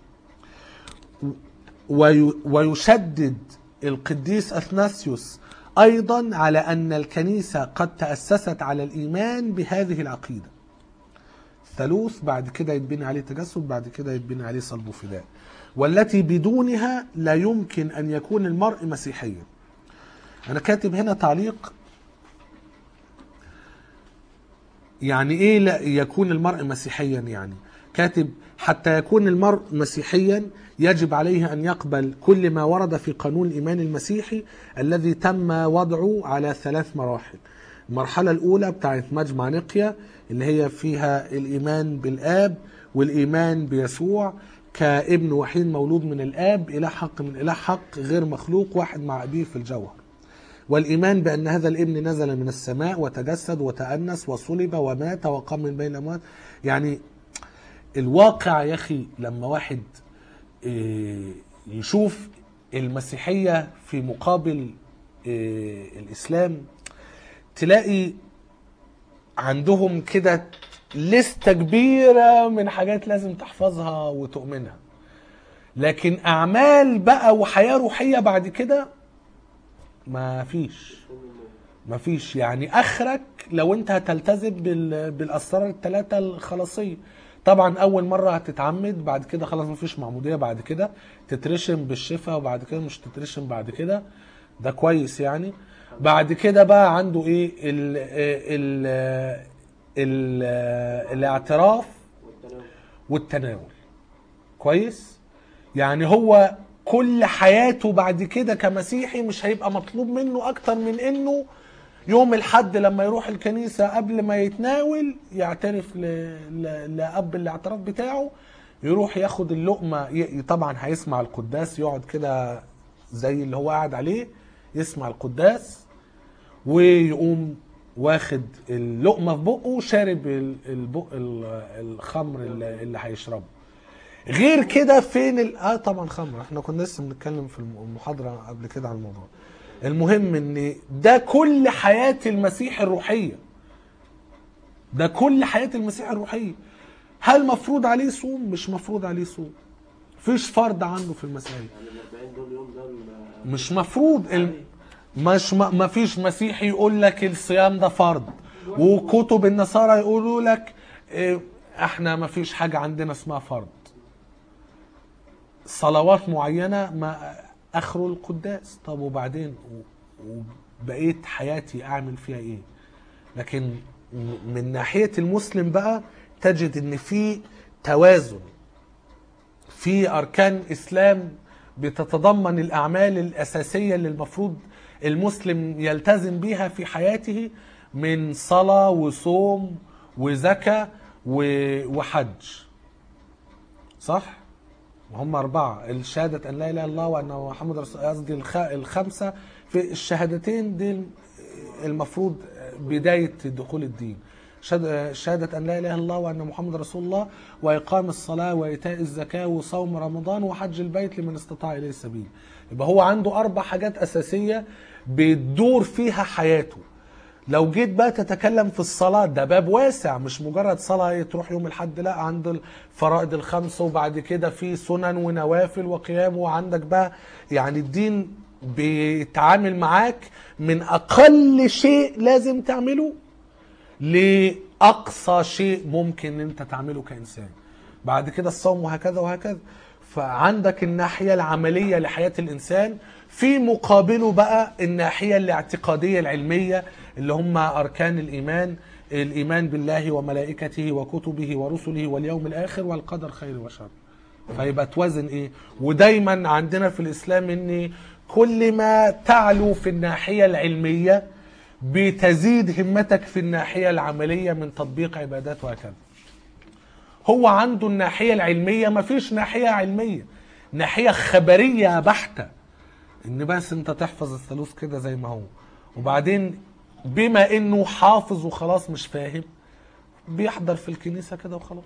وي- ويشدد القديس اثناسيوس ايضا على ان الكنيسه قد تاسست على الايمان بهذه العقيده. ثالوث بعد كده يتبني عليه تجسد بعد كده يتبني عليه صلب وفداء. والتي بدونها لا يمكن ان يكون المرء مسيحيا. انا كاتب هنا تعليق يعني ايه لا يكون المرء مسيحيا يعني كاتب حتى يكون المرء مسيحيا يجب عليه ان يقبل كل ما ورد في قانون الايمان المسيحي الذي تم وضعه على ثلاث مراحل المرحله الاولى بتاعت مجمع نقيا اللي هي فيها الايمان بالاب والايمان بيسوع كابن وحيد مولود من الاب اله حق من اله حق غير مخلوق واحد مع ابيه في الجوهر والإيمان بأن هذا الابن نزل من السماء وتجسد وتأنس وصلب ومات وقام من بين الأموات يعني الواقع يا أخي لما واحد إيه، يشوف المسيحية في مقابل إيه، الإسلام تلاقي عندهم كده لستة كبيرة من حاجات لازم تحفظها وتؤمنها لكن أعمال بقى وحياة روحية بعد كده ما فيش ما فيش يعني اخرك لو انت هتلتزم بال... بالاسرار الثلاثه الخلاصيه طبعا اول مره هتتعمد بعد كده خلاص ما فيش معموديه بعد كده تترشم بالشفاء وبعد كده مش تترشم بعد كده ده كويس يعني بعد كده بقى عنده ايه ال... ال... ال... الاعتراف والتناول والتناول كويس يعني هو كل حياته بعد كده كمسيحي مش هيبقى مطلوب منه اكتر من انه يوم الحد لما يروح الكنيسة قبل ما يتناول يعترف ل... ل... لأب الاعتراف بتاعه يروح ياخد اللقمة ي... طبعا هيسمع القداس يقعد كده زي اللي هو قاعد عليه يسمع القداس ويقوم واخد اللقمة في بقه شارب ال- البق ال- الخمر اللي اللي هيشربه غير كده فين ال... اه طبعا خمر احنا كنا لسه بنتكلم في الم- المحاضره قبل كده عن الموضوع المهم ان ده كل حياه المسيح الروحيه ده كل حياه المسيح الروحيه هل مفروض عليه صوم مش مفروض عليه صوم فيش فرض عنده في المسيحيه يعني ال 40 دول يوم دول آه، مش مفروض الم... مش ما ما فيش مسيحي يقول لك الصيام ده فرض وكتب النصارى يقولوا لك إيه، احنا ما فيش حاجه عندنا اسمها فرض صلوات معينه ما اخره القداس طب وبعدين و- وبقيت حياتي اعمل فيها ايه لكن م- من ناحيه المسلم بقى تجد ان في توازن في اركان اسلام بتتضمن الاعمال الاساسيه اللي المفروض المسلم يلتزم بيها في حياته من صلاه وصوم وزكاه و- وحج صح وهم أربعة الشهادة أن لا إله إلا الله وأن محمد رسول قصدي الخ- الخمسة في الشهادتين دي المفروض بداية دخول الدين شهادة شهادة أن لا إله إلا الله وأن محمد رسول الله وإقام الصلاة وإيتاء الزكاة وصوم رمضان وحج البيت لمن استطاع إليه السبيل يبقى هو عنده أربع حاجات أساسية بتدور فيها حياته لو جيت بقى تتكلم في الصلاة ده باب واسع مش مجرد صلاة إيه تروح يوم الحد لا عند الفرائض الخمسة وبعد كده في سنن ونوافل وقيام وعندك بقى يعني الدين بيتعامل معاك من أقل شيء لازم تعمله لأقصى شيء ممكن أنت تعمله كإنسان بعد كده الصوم وهكذا وهكذا فعندك الناحية العملية لحياة الإنسان في مقابله بقى الناحية الاعتقادية العلمية اللي هم أركان الإيمان الإيمان بالله وملائكته وكتبه ورسله واليوم الآخر والقدر خير وشر فيبقى توازن إيه ودايما عندنا في الإسلام إن كل ما تعلو في الناحية العلمية بتزيد همتك في الناحية العملية من تطبيق عبادات وهكذا هو عنده الناحية العلمية مفيش ناحية علمية ناحية خبرية بحتة ان بس انت تحفظ الثالوث كده زي ما هو وبعدين بما انه حافظ وخلاص مش فاهم بيحضر في الكنيسة كده وخلاص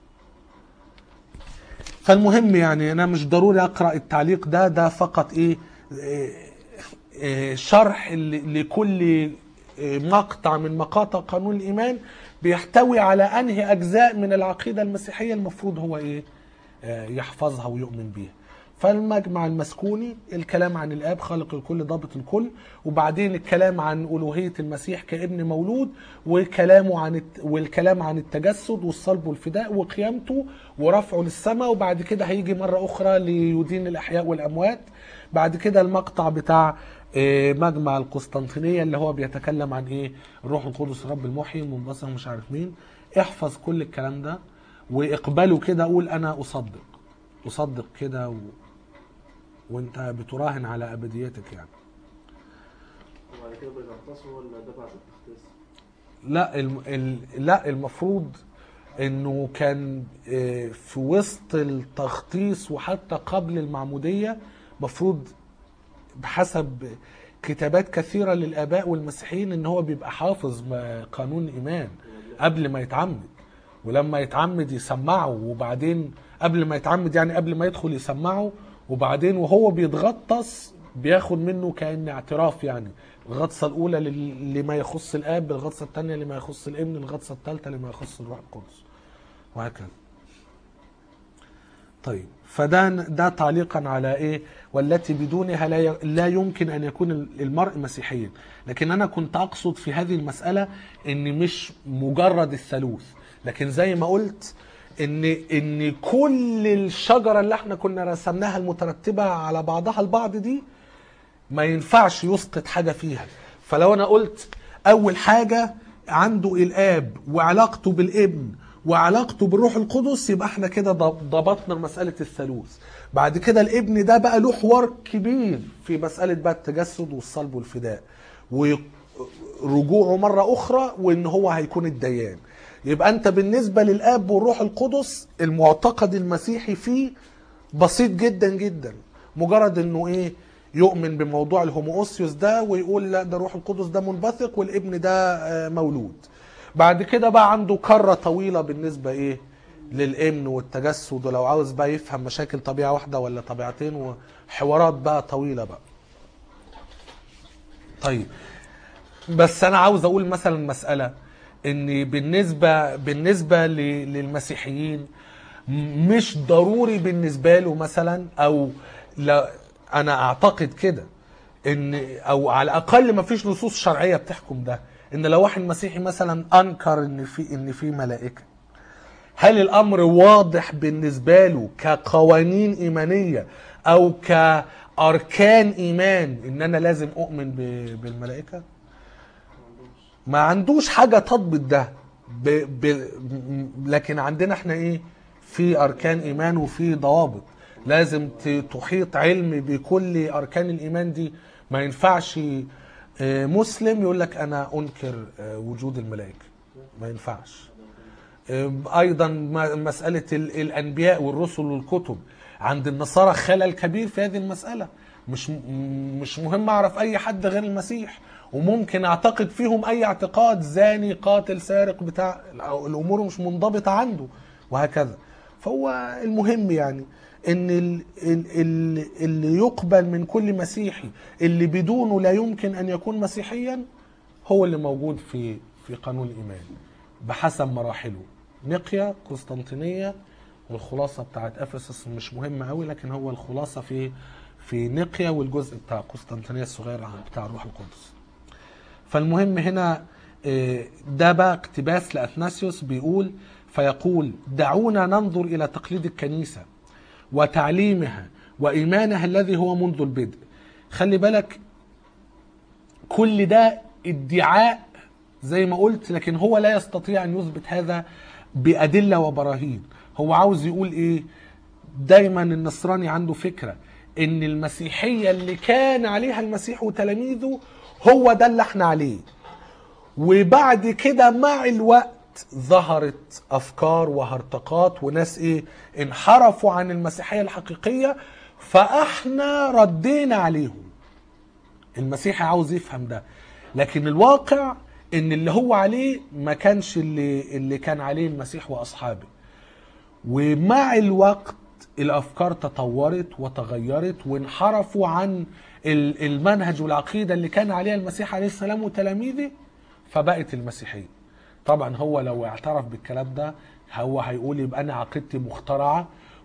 فالمهم يعني انا مش ضروري اقرا التعليق ده ده فقط ايه, إيه, إيه شرح ل- لكل إيه مقطع من مقاطع قانون الايمان بيحتوي على انهي اجزاء من العقيده المسيحيه المفروض هو ايه آه، يحفظها ويؤمن بيها فالمجمع المسكوني الكلام عن الاب خالق الكل ضابط الكل وبعدين الكلام عن الوهيه المسيح كابن مولود وكلامه عن الت... والكلام عن التجسد والصلب والفداء وقيامته ورفعه للسماء وبعد كده هيجي مره اخرى ليدين الاحياء والاموات بعد كده المقطع بتاع إيه، مجمع القسطنطينية اللي هو بيتكلم عن ايه الروح القدس رب المحيي منبثق مش عارف مين احفظ كل الكلام ده واقبله كده قول انا اصدق اصدق كده و... وانت بتراهن على ابديتك يعني وبعد كده بيغطسوا ولا ده بعد التخطيص؟ لا الم... ال... لا المفروض انه كان آه، في وسط التخطيص وحتى قبل المعموديه مفروض بحسب كتابات كثيره للاباء والمسيحيين ان هو بيبقى حافظ ما- قانون الايمان قبل ما يتعمد ولما يتعمد يسمعه وبعدين قبل ما يتعمد يعني قبل ما يدخل يسمعه وبعدين وهو بيتغطس بياخد منه كأن اعتراف يعني الغطسة الأولى لل- لما يخص الآب الغطسة الثانية لما يخص الابن الغطسة الثالثة لما يخص الروح القدس وهكذا طيب فده ده تعليقا على ايه والتي بدونها لا ي- لا يمكن ان يكون المرء مسيحيا لكن انا كنت اقصد في هذه المساله ان مش مجرد الثالوث لكن زي ما قلت ان ان كل الشجره اللي احنا كنا رسمناها المترتبه على بعضها البعض دي ما ينفعش يسقط حاجه فيها فلو انا قلت اول حاجه عنده الاب وعلاقته بالابن وعلاقته بالروح القدس يبقى احنا كده ضب- ضبطنا مساله الثالوث بعد كده الابن ده بقى له حوار كبير في مساله بقى التجسد والصلب والفداء ورجوعه مره اخرى وان هو هيكون الديان يبقى انت بالنسبه للاب والروح القدس المعتقد المسيحي فيه بسيط جدا جدا مجرد انه ايه يؤمن بموضوع الهوموسيوس ده ويقول لا ده روح القدس ده منبثق والابن ده آه، مولود بعد كده بقى عنده كرة طويلة بالنسبة ايه للامن والتجسد ولو عاوز بقى يفهم مشاكل طبيعة واحدة ولا طبيعتين وحوارات بقى طويلة بقى طيب بس انا عاوز اقول مثلا مسألة ان بالنسبة بالنسبة ل- للمسيحيين م- مش ضروري بالنسبة له مثلا او لا انا اعتقد كده ان او على الاقل ما فيش نصوص شرعيه بتحكم ده ان لو واحد مسيحي مثلا انكر ان في ان في ملائكه هل الامر واضح بالنسبه له كقوانين ايمانيه او كاركان ايمان ان انا لازم اؤمن ب- بالملائكه ما عندوش حاجه تضبط ده ب... ب... م- لكن عندنا احنا ايه في اركان ايمان وفي ضوابط لازم ت- تحيط علم بكل اركان الايمان دي ما ينفعش آه، مسلم يقول لك انا انكر آه، وجود الملائكه ما ينفعش آه، ايضا م- مساله ال- الانبياء والرسل والكتب عند النصارى خلل كبير في هذه المساله مش م- مش مهم اعرف اي حد غير المسيح وممكن اعتقد فيهم اي اعتقاد زاني قاتل سارق بتاع الامور مش منضبطه عنده وهكذا فهو المهم يعني ان ال- ال- ال- اللي يقبل من كل مسيحي اللي بدونه لا يمكن ان يكون مسيحيا هو اللي موجود في في قانون الايمان بحسب مراحله نقيا قسطنطينيه والخلاصه بتاعت افسس مش مهمه قوي لكن هو الخلاصه في في نقيا والجزء بتاع قسطنطينيه الصغير بتاع الروح القدس فالمهم هنا آه، ده بقى اقتباس لأثناسيوس بيقول فيقول دعونا ننظر إلى تقليد الكنيسة وتعليمها وإيمانها الذي هو منذ البدء خلي بالك كل ده ادعاء زي ما قلت لكن هو لا يستطيع أن يثبت هذا بأدلة وبراهين هو عاوز يقول إيه دايما النصراني عنده فكرة ان المسيحية اللي كان عليها المسيح وتلاميذه هو ده اللي احنا عليه وبعد كده مع الوقت ظهرت افكار وهرطقات وناس ايه انحرفوا عن المسيحية الحقيقية فاحنا ردينا عليهم المسيحي عاوز يفهم ده لكن الواقع ان اللي هو عليه ما كانش اللي اللي كان عليه المسيح واصحابه ومع الوقت الافكار تطورت وتغيرت وانحرفوا عن ال- المنهج والعقيده اللي كان عليها المسيح عليه السلام وتلاميذه فبقت المسيحيه طبعا هو لو اعترف بالكلام ده هو هيقول يبقى انا عقيدتي مخترعه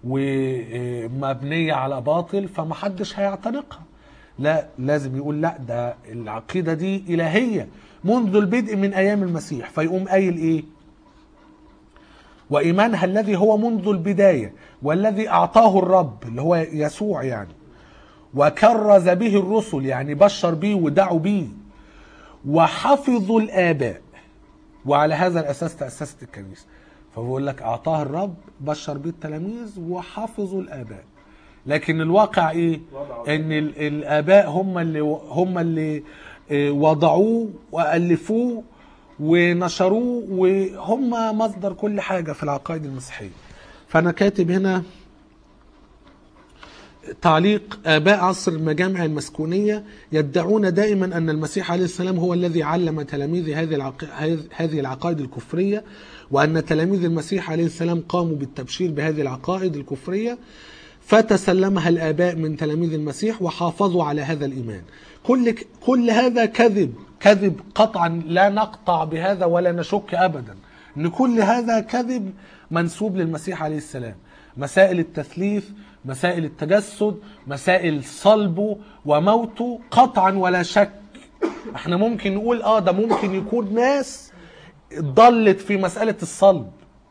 ومبنيه على باطل فمحدش هيعتنقها لا لازم يقول لا ده العقيده دي الهيه منذ البدء من ايام المسيح فيقوم قايل ايه وإيمانها الذي هو منذ البداية والذي أعطاه الرب اللي هو يسوع يعني وكرز به الرسل يعني بشر بيه ودعوا بيه وحفظوا الآباء وعلى هذا الأساس تأسست الكنيسة فبقول لك أعطاه الرب بشر بيه التلاميذ وحفظوا الآباء لكن الواقع إيه؟ إن ال- الآباء هم اللي هم اللي آه، وضعوه وألفوه ونشروه وهم مصدر كل حاجة في العقائد المسيحية فأنا كاتب هنا تعليق آباء عصر المجامع المسكونية يدعون دائما أن المسيح عليه السلام هو الذي علم تلاميذ هذه العق... هذه العقائد الكفرية وأن تلاميذ المسيح عليه السلام قاموا بالتبشير بهذه العقائد الكفرية فتسلمها الآباء من تلاميذ المسيح وحافظوا على هذا الإيمان كل كل هذا كذب كذب قطعا لا نقطع بهذا ولا نشك أبدا أن كل هذا كذب منسوب للمسيح عليه السلام مسائل التثليث مسائل التجسد مسائل صلبه وموته قطعا ولا شك احنا ممكن نقول اه ده ممكن يكون ناس ضلت في مسألة الصلب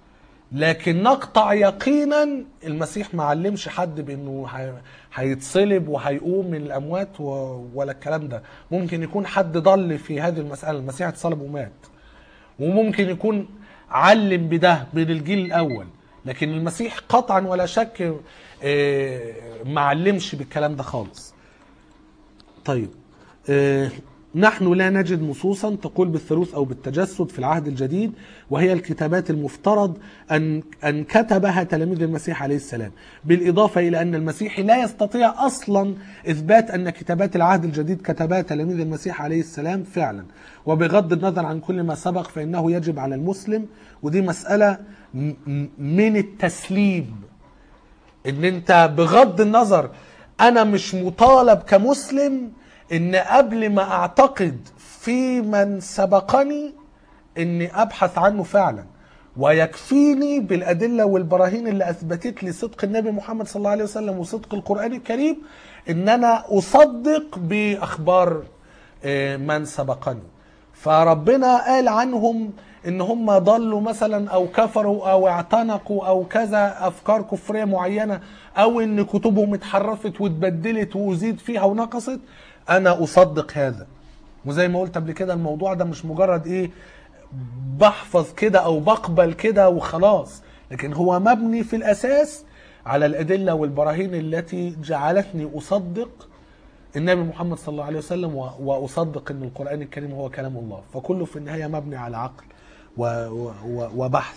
لكن نقطع يقينا المسيح ما علمش حد بانه هي- هيتصلب وهيقوم من الاموات و- ولا الكلام ده ممكن يكون حد ضل في هذه المسألة المسيح اتصلب ومات وممكن يكون علم بده من الجيل الاول لكن المسيح قطعا ولا شك آه، ما علمش بالكلام ده خالص طيب آه، نحن لا نجد نصوصا تقول بالثالوث او بالتجسد في العهد الجديد وهي الكتابات المفترض ان ان كتبها تلاميذ المسيح عليه السلام بالاضافه الى ان المسيح لا يستطيع اصلا اثبات ان كتابات العهد الجديد كتبها تلاميذ المسيح عليه السلام فعلا وبغض النظر عن كل ما سبق فانه يجب على المسلم ودي مساله م- م- من التسليم ان انت بغض النظر انا مش مطالب كمسلم ان قبل ما اعتقد في من سبقني اني ابحث عنه فعلا ويكفيني بالادله والبراهين اللي اثبتت لي صدق النبي محمد صلى الله عليه وسلم وصدق القران الكريم ان انا اصدق باخبار آه، من سبقني فربنا قال عنهم ان هم ضلوا مثلا او كفروا او اعتنقوا او كذا افكار كفريه معينه او ان كتبهم اتحرفت واتبدلت وازيد فيها ونقصت انا اصدق هذا وزي ما قلت قبل كده الموضوع ده مش مجرد ايه بحفظ كده او بقبل كده وخلاص لكن هو مبني في الاساس على الادله والبراهين التي جعلتني اصدق النبي محمد صلى الله عليه وسلم و- واصدق ان القران الكريم هو كلام الله فكله في النهايه مبني على عقل و- و- و- وبحث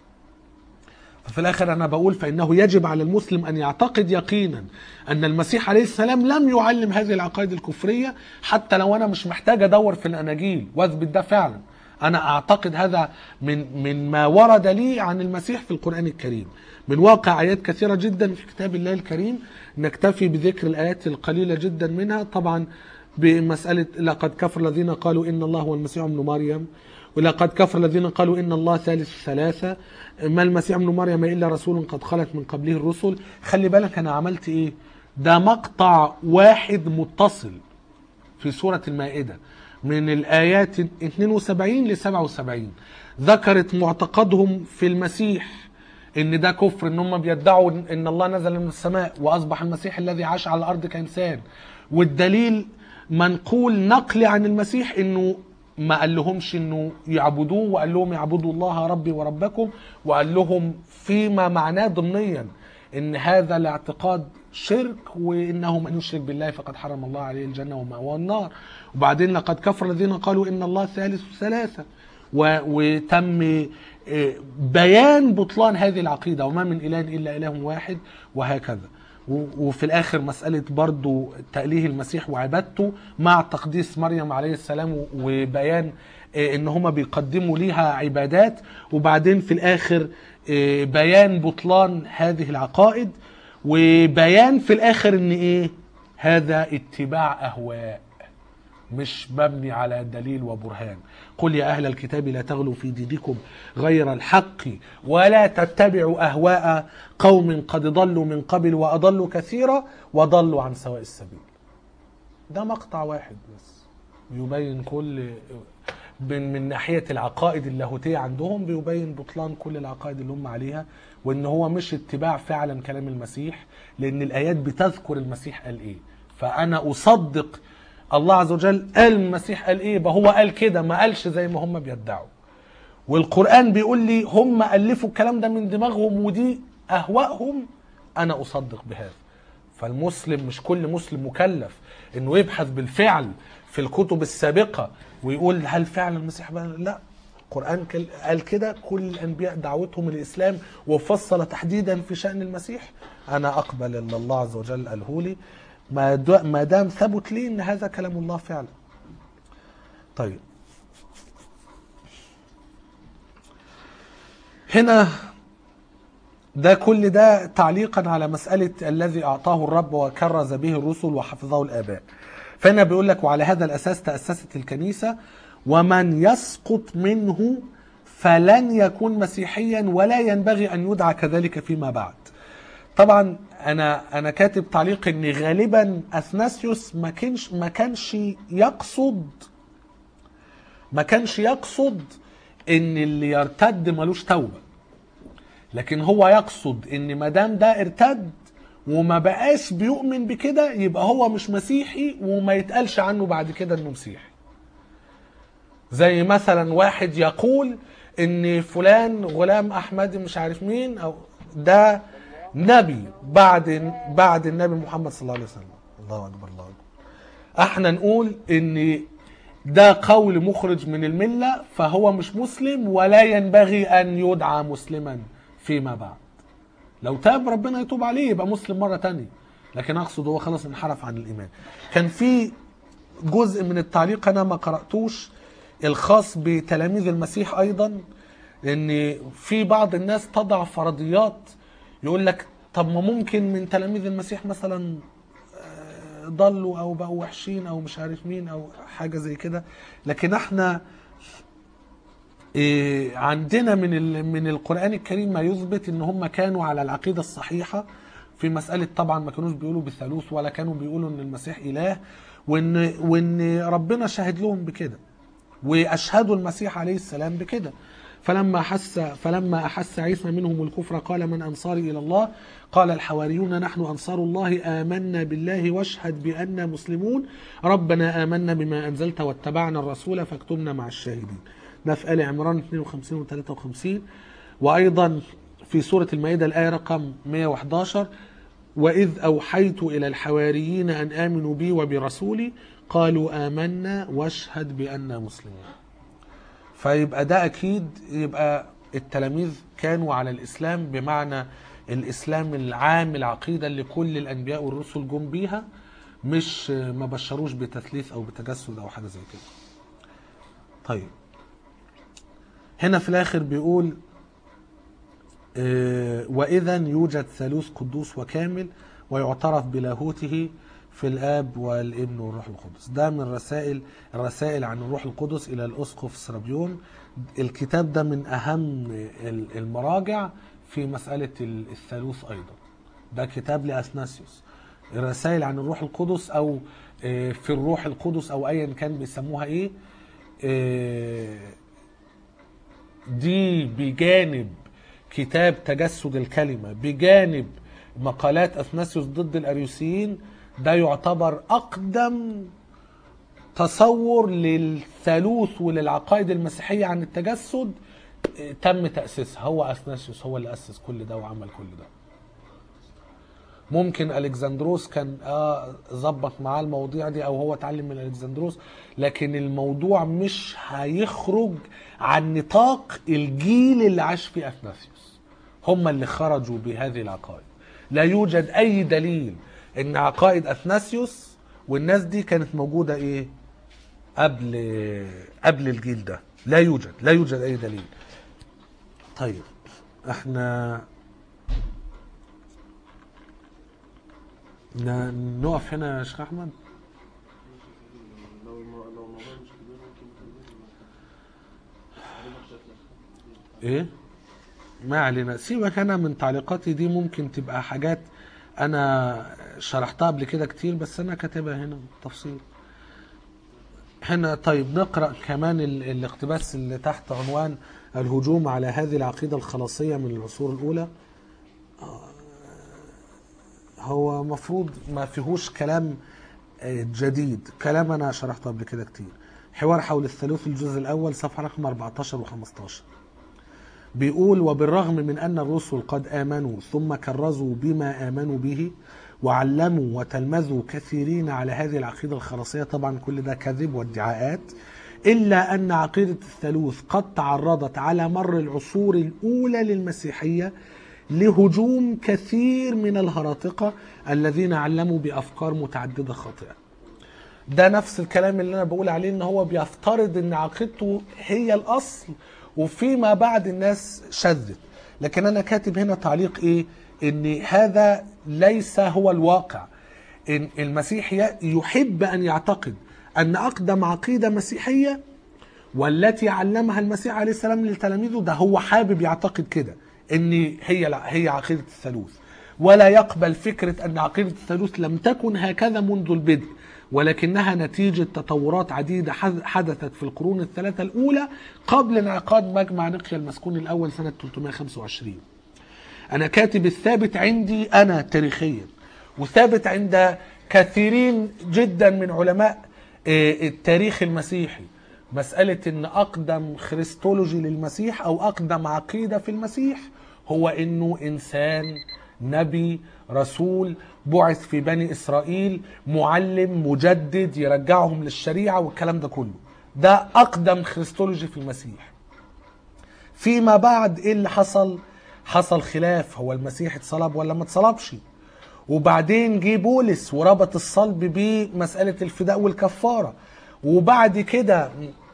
ففي الاخر انا بقول فانه يجب على المسلم ان يعتقد يقينا ان المسيح عليه السلام لم يعلم هذه العقائد الكفريه حتى لو انا مش محتاج ادور في الاناجيل واثبت ده فعلا انا اعتقد هذا من من ما ورد لي عن المسيح في القران الكريم من واقع ايات كثيره جدا في كتاب الله الكريم نكتفي بذكر الايات القليله جدا منها طبعا بمساله لقد كفر الذين قالوا ان الله هو المسيح ابن مريم ولقد كفر الذين قالوا ان الله ثالث ثلاثه ما المسيح ابن مريم الا رسول قد خلت من قبله الرسل خلي بالك انا عملت ايه ده مقطع واحد متصل في سورة المائدة من الآيات 72 ل 77 ذكرت معتقدهم في المسيح ان ده كفر ان هم بيدعوا ان الله نزل من السماء واصبح المسيح الذي عاش على الارض كانسان والدليل منقول نقلي عن المسيح انه ما قال لهمش انه يعبدوه وقال لهم اعبدوا الله ربي وربكم وقال لهم فيما معناه ضمنيا ان هذا الاعتقاد شرك وانه من يشرك بالله فقد حرم الله عليه الجنه ومأواه النار وبعدين لقد كفر الذين قالوا ان الله ثالث ثلاثه و- وتم آه، بيان بطلان هذه العقيده وما من اله الا اله واحد وهكذا و- وفي الاخر مساله برضو تأليه المسيح وعبادته مع تقديس مريم عليه السلام و- وبيان آه، ان هما بيقدموا ليها عبادات وبعدين في الاخر آه، بيان بطلان هذه العقائد وبيان في الاخر ان ايه هذا اتباع اهواء مش مبني على دليل وبرهان قل يا أهل الكتاب لا تغلوا في دينكم غير الحق ولا تتبعوا أهواء قوم قد ضلوا من قبل وأضلوا كثيرا وضلوا عن سواء السبيل ده مقطع واحد بس يبين كل من من ناحيه العقائد اللاهوتيه عندهم بيبين بطلان كل العقائد اللي هم عليها وان هو مش اتباع فعلا كلام المسيح لان الايات بتذكر المسيح قال ايه فانا اصدق الله عز وجل قال المسيح قال ايه يبقى هو قال كده ما قالش زي ما هم بيدعوا والقران بيقول لي هم الفوا الكلام ده من دماغهم ودي اهوائهم انا اصدق بهذا فالمسلم مش كل مسلم مكلف انه يبحث بالفعل في الكتب السابقه ويقول هل فعلا المسيح بقى لا القرآن كل- قال كده كل الأنبياء دعوتهم الإسلام وفصل تحديدا في شأن المسيح أنا أقبل اللي الله عز وجل قاله لي ما دا- ما دام ثبت لي أن هذا كلام الله فعلا طيب هنا ده كل ده تعليقا على مسألة الذي أعطاه الرب وكرز به الرسل وحفظه الآباء فهنا بيقول لك وعلى هذا الأساس تأسست الكنيسة ومن يسقط منه فلن يكون مسيحيا ولا ينبغي أن يدعى كذلك فيما بعد طبعا انا انا كاتب تعليق ان غالبا اثناسيوس ما كانش ما كانش يقصد ما كانش يقصد ان اللي يرتد ملوش توبه لكن هو يقصد ان ما دام ده ارتد وما بقاش بيؤمن بكده يبقى هو مش مسيحي وما يتقالش عنه بعد كده انه مسيحي زي مثلا واحد يقول ان فلان غلام احمد مش عارف مين او ده نبي بعد بعد النبي محمد صلى الله عليه وسلم الله اكبر الله اكبر احنا نقول ان ده قول مخرج من المله فهو مش مسلم ولا ينبغي ان يدعى مسلما فيما بعد لو تاب ربنا يتوب عليه يبقى مسلم مره تانية لكن اقصد هو خلاص انحرف عن الايمان كان في جزء من التعليق انا ما قراتوش الخاص بتلاميذ المسيح ايضا ان في بعض الناس تضع فرضيات يقول لك طب ما ممكن من تلاميذ المسيح مثلا آه، ضلوا او بقوا وحشين او مش عارف مين او حاجه زي كده لكن احنا إيه، عندنا من ال- من القران الكريم ما يثبت ان هم كانوا على العقيده الصحيحه في مساله طبعا ما كانوش بيقولوا بالثالوث ولا كانوا بيقولوا ان المسيح اله وان وان ربنا شهد لهم بكده واشهدوا المسيح عليه السلام بكده فلما احس فلما احس عيسى منهم الكفر قال من انصاري الى الله قال الحواريون نحن انصار الله امنا بالله واشهد بانا مسلمون ربنا امنا بما انزلت واتبعنا الرسول فاكتبنا مع الشاهدين ده في ال عمران 52 و 53 وايضا في سوره المائده الايه رقم 111 وإذ أوحيت إلى الحواريين أن آمنوا بي وبرسولي قالوا آمنا واشهد بأننا مسلمون فيبقى ده أكيد يبقى التلاميذ كانوا على الإسلام بمعنى الإسلام العام العقيدة اللي كل الأنبياء والرسل جم بيها مش ما بشروش بتثليث أو بتجسد أو حاجة زي كده طيب هنا في الآخر بيقول آه، وإذا يوجد ثالوث قدوس وكامل ويعترف بلاهوته في الآب والابن والروح القدس ده من رسائل الرسائل عن الروح القدس إلى الأسقف سرابيون الكتاب ده من أهم ال- المراجع في مسألة ال- الثالوث أيضا ده كتاب لأثناسيوس الرسائل عن الروح القدس أو آه، في الروح القدس أو أيا كان بيسموها إيه آه، دي بجانب كتاب تجسد الكلمة بجانب مقالات أثناسيوس ضد الأريوسيين ده يعتبر أقدم تصور للثالوث وللعقائد المسيحية عن التجسد اه، تم تأسيسها هو أثناسيوس هو اللي أسس كل ده وعمل كل ده ممكن الكسندروس كان اه ظبط معاه المواضيع دي او هو اتعلم من الكسندروس لكن الموضوع مش هيخرج عن نطاق الجيل اللي عاش فيه اثناسيوس هم اللي خرجوا بهذه العقائد لا يوجد اي دليل ان عقائد اثناسيوس والناس دي كانت موجوده ايه قبل قبل الجيل ده لا يوجد لا يوجد اي دليل طيب احنا ن- نقف هنا يا شيخ احمد لو الم- لو الموضوع مش كبير ممكن نكمل. علينا بشكل ايه ما علينا سيبك انا من تعليقاتي دي ممكن تبقى حاجات انا شرحتها قبل كده كتير بس انا كاتبها هنا بالتفصيل هنا طيب نقرا كمان ال- الاقتباس اللي تحت عنوان الهجوم على هذه العقيده الخلاصيه من العصور الاولى آه، هو مفروض ما فيهوش كلام آه، جديد كلام انا شرحته قبل كده كتير حوار حول الثالوث الجزء الاول صفحه رقم 14 و15 بيقول وبالرغم من ان الرسل قد امنوا ثم كرزوا بما امنوا به وعلموا وتلمذوا كثيرين على هذه العقيده الخراسيه طبعا كل ده كذب وادعاءات الا ان عقيده الثالوث قد تعرضت على مر العصور الاولى للمسيحيه لهجوم كثير من الهراطقه الذين علموا بافكار متعدده خاطئه ده نفس الكلام اللي انا بقول عليه ان هو بيفترض ان عقيدته هي الاصل وفيما بعد الناس شذت لكن انا كاتب هنا تعليق ايه ان هذا ليس هو الواقع ان المسيح ي- يحب ان يعتقد ان اقدم عقيده مسيحيه والتي علمها المسيح عليه السلام لتلاميذه ده هو حابب يعتقد كده ان هي هي عقيده الثالوث ولا يقبل فكره ان عقيده الثالوث لم تكن هكذا منذ البدء ولكنها نتيجه تطورات عديده حد- حدثت في القرون الثلاثه الاولى قبل انعقاد مجمع نقيا المسكون الاول سنه 325 انا كاتب الثابت عندي انا تاريخيا وثابت عند كثيرين جدا من علماء آه، التاريخ المسيحي مسألة ان اقدم خريستولوجي للمسيح او اقدم عقيدة في المسيح هو انه انسان نبي رسول بعث في بني اسرائيل معلم مجدد يرجعهم للشريعة والكلام ده كله ده اقدم خريستولوجي في المسيح فيما بعد ايه اللي حصل حصل خلاف هو المسيح اتصلب ولا ما اتصلبش وبعدين جه بولس وربط الصلب بمسألة الفداء والكفارة وبعد كده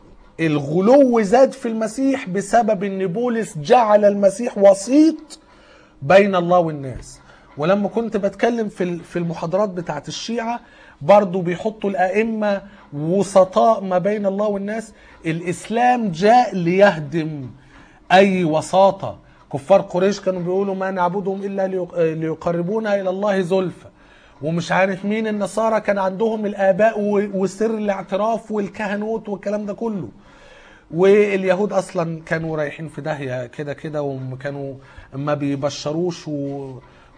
الغلو زاد في المسيح بسبب ان بولس جعل المسيح وسيط بين الله والناس ولما كنت بتكلم في ال- في المحاضرات بتاعت الشيعة برضو بيحطوا الأئمة وسطاء ما بين الله والناس الإسلام جاء ليهدم أي وساطة كفار قريش كانوا بيقولوا ما نعبدهم إلا ليق- ليقربونا إلى الله زلفى ومش عارف مين النصارى كان عندهم الآباء و- وسر الاعتراف والكهنوت والكلام ده كله واليهود اصلا كانوا رايحين في داهيه كده كده وكانوا ما بيبشروش و...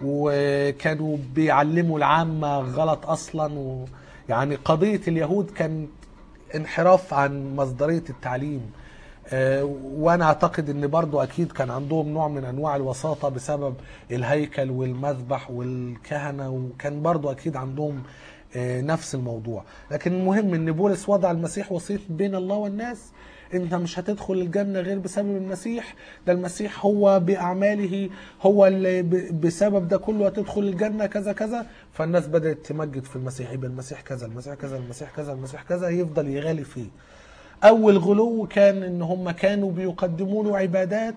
وكانوا بيعلموا العامه غلط اصلا و... يعني قضيه اليهود كان انحراف عن مصدريه التعليم آه، وانا اعتقد ان برضو اكيد كان عندهم نوع من انواع الوساطه بسبب الهيكل والمذبح والكهنه وكان برضو اكيد عندهم آه، نفس الموضوع لكن المهم ان بولس وضع المسيح وسيط بين الله والناس انت مش هتدخل الجنة غير بسبب المسيح ده المسيح هو بأعماله هو اللي ب- بسبب ده كله هتدخل الجنة كذا كذا فالناس بدأت تمجد في المسيح يبقى المسيح كذا المسيح كذا المسيح كذا المسيح كذا يفضل يغالي فيه أول غلو كان إن هم كانوا بيقدموا له عبادات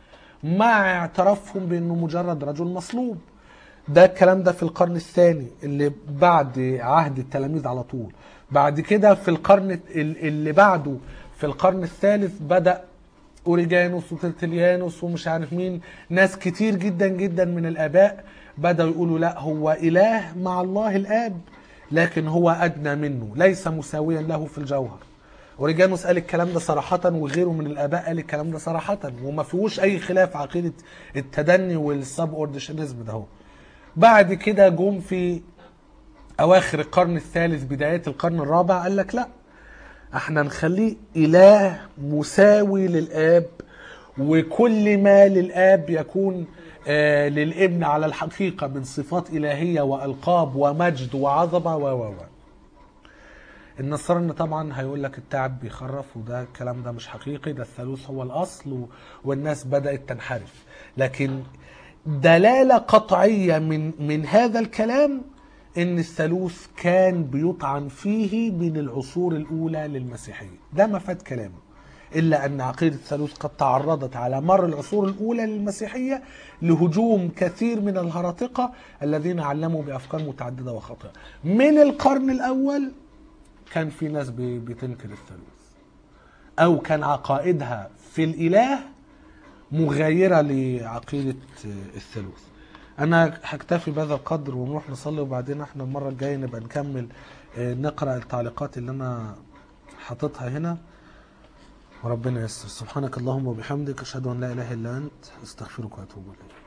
مع اعترافهم بأنه مجرد رجل مصلوب ده الكلام ده في القرن الثاني اللي بعد عهد التلاميذ على طول بعد كده في القرن ال- اللي بعده في القرن الثالث بدأ اوريجانوس وترتليانوس ومش عارف مين ناس كتير جدا جدا من الاباء بدأوا يقولوا لا هو اله مع الله الاب لكن هو ادنى منه ليس مساويا له في الجوهر اوريجانوس قال الكلام ده صراحة وغيره من الآباء قال الكلام ده صراحة وما فيهوش أي خلاف عقيدة التدني والسب اورديشنزم ده هو بعد كده جم في أواخر القرن الثالث بدايات القرن الرابع قال لك لا احنا نخليه إله مساوي للآب وكل ما للآب يكون آه للابن على الحقيقة من صفات إلهية وألقاب ومجد وعظمة و و و النصراني طبعا هيقول لك التعب بيخرف وده الكلام ده مش حقيقي ده الثالوث هو الاصل و... والناس بدات تنحرف لكن دلاله قطعيه من من هذا الكلام ان الثالوث كان بيطعن فيه من العصور الاولى للمسيحيه ده مفاد كلامه الا ان عقيده الثالوث قد تعرضت على مر العصور الاولى للمسيحيه لهجوم كثير من الهراطقه الذين علموا بافكار متعدده وخاطئه من القرن الاول كان في ناس بي- بتنكر الثالوث او كان عقائدها في الاله مغايره لعقيده الثالوث انا هكتفي بهذا القدر ونروح نصلي وبعدين احنا المره الجايه نبقى نكمل آه، نقرا التعليقات اللي انا حاططها هنا وربنا ييسر سبحانك اللهم وبحمدك اشهد ان لا اله الا انت استغفرك واتوب اليك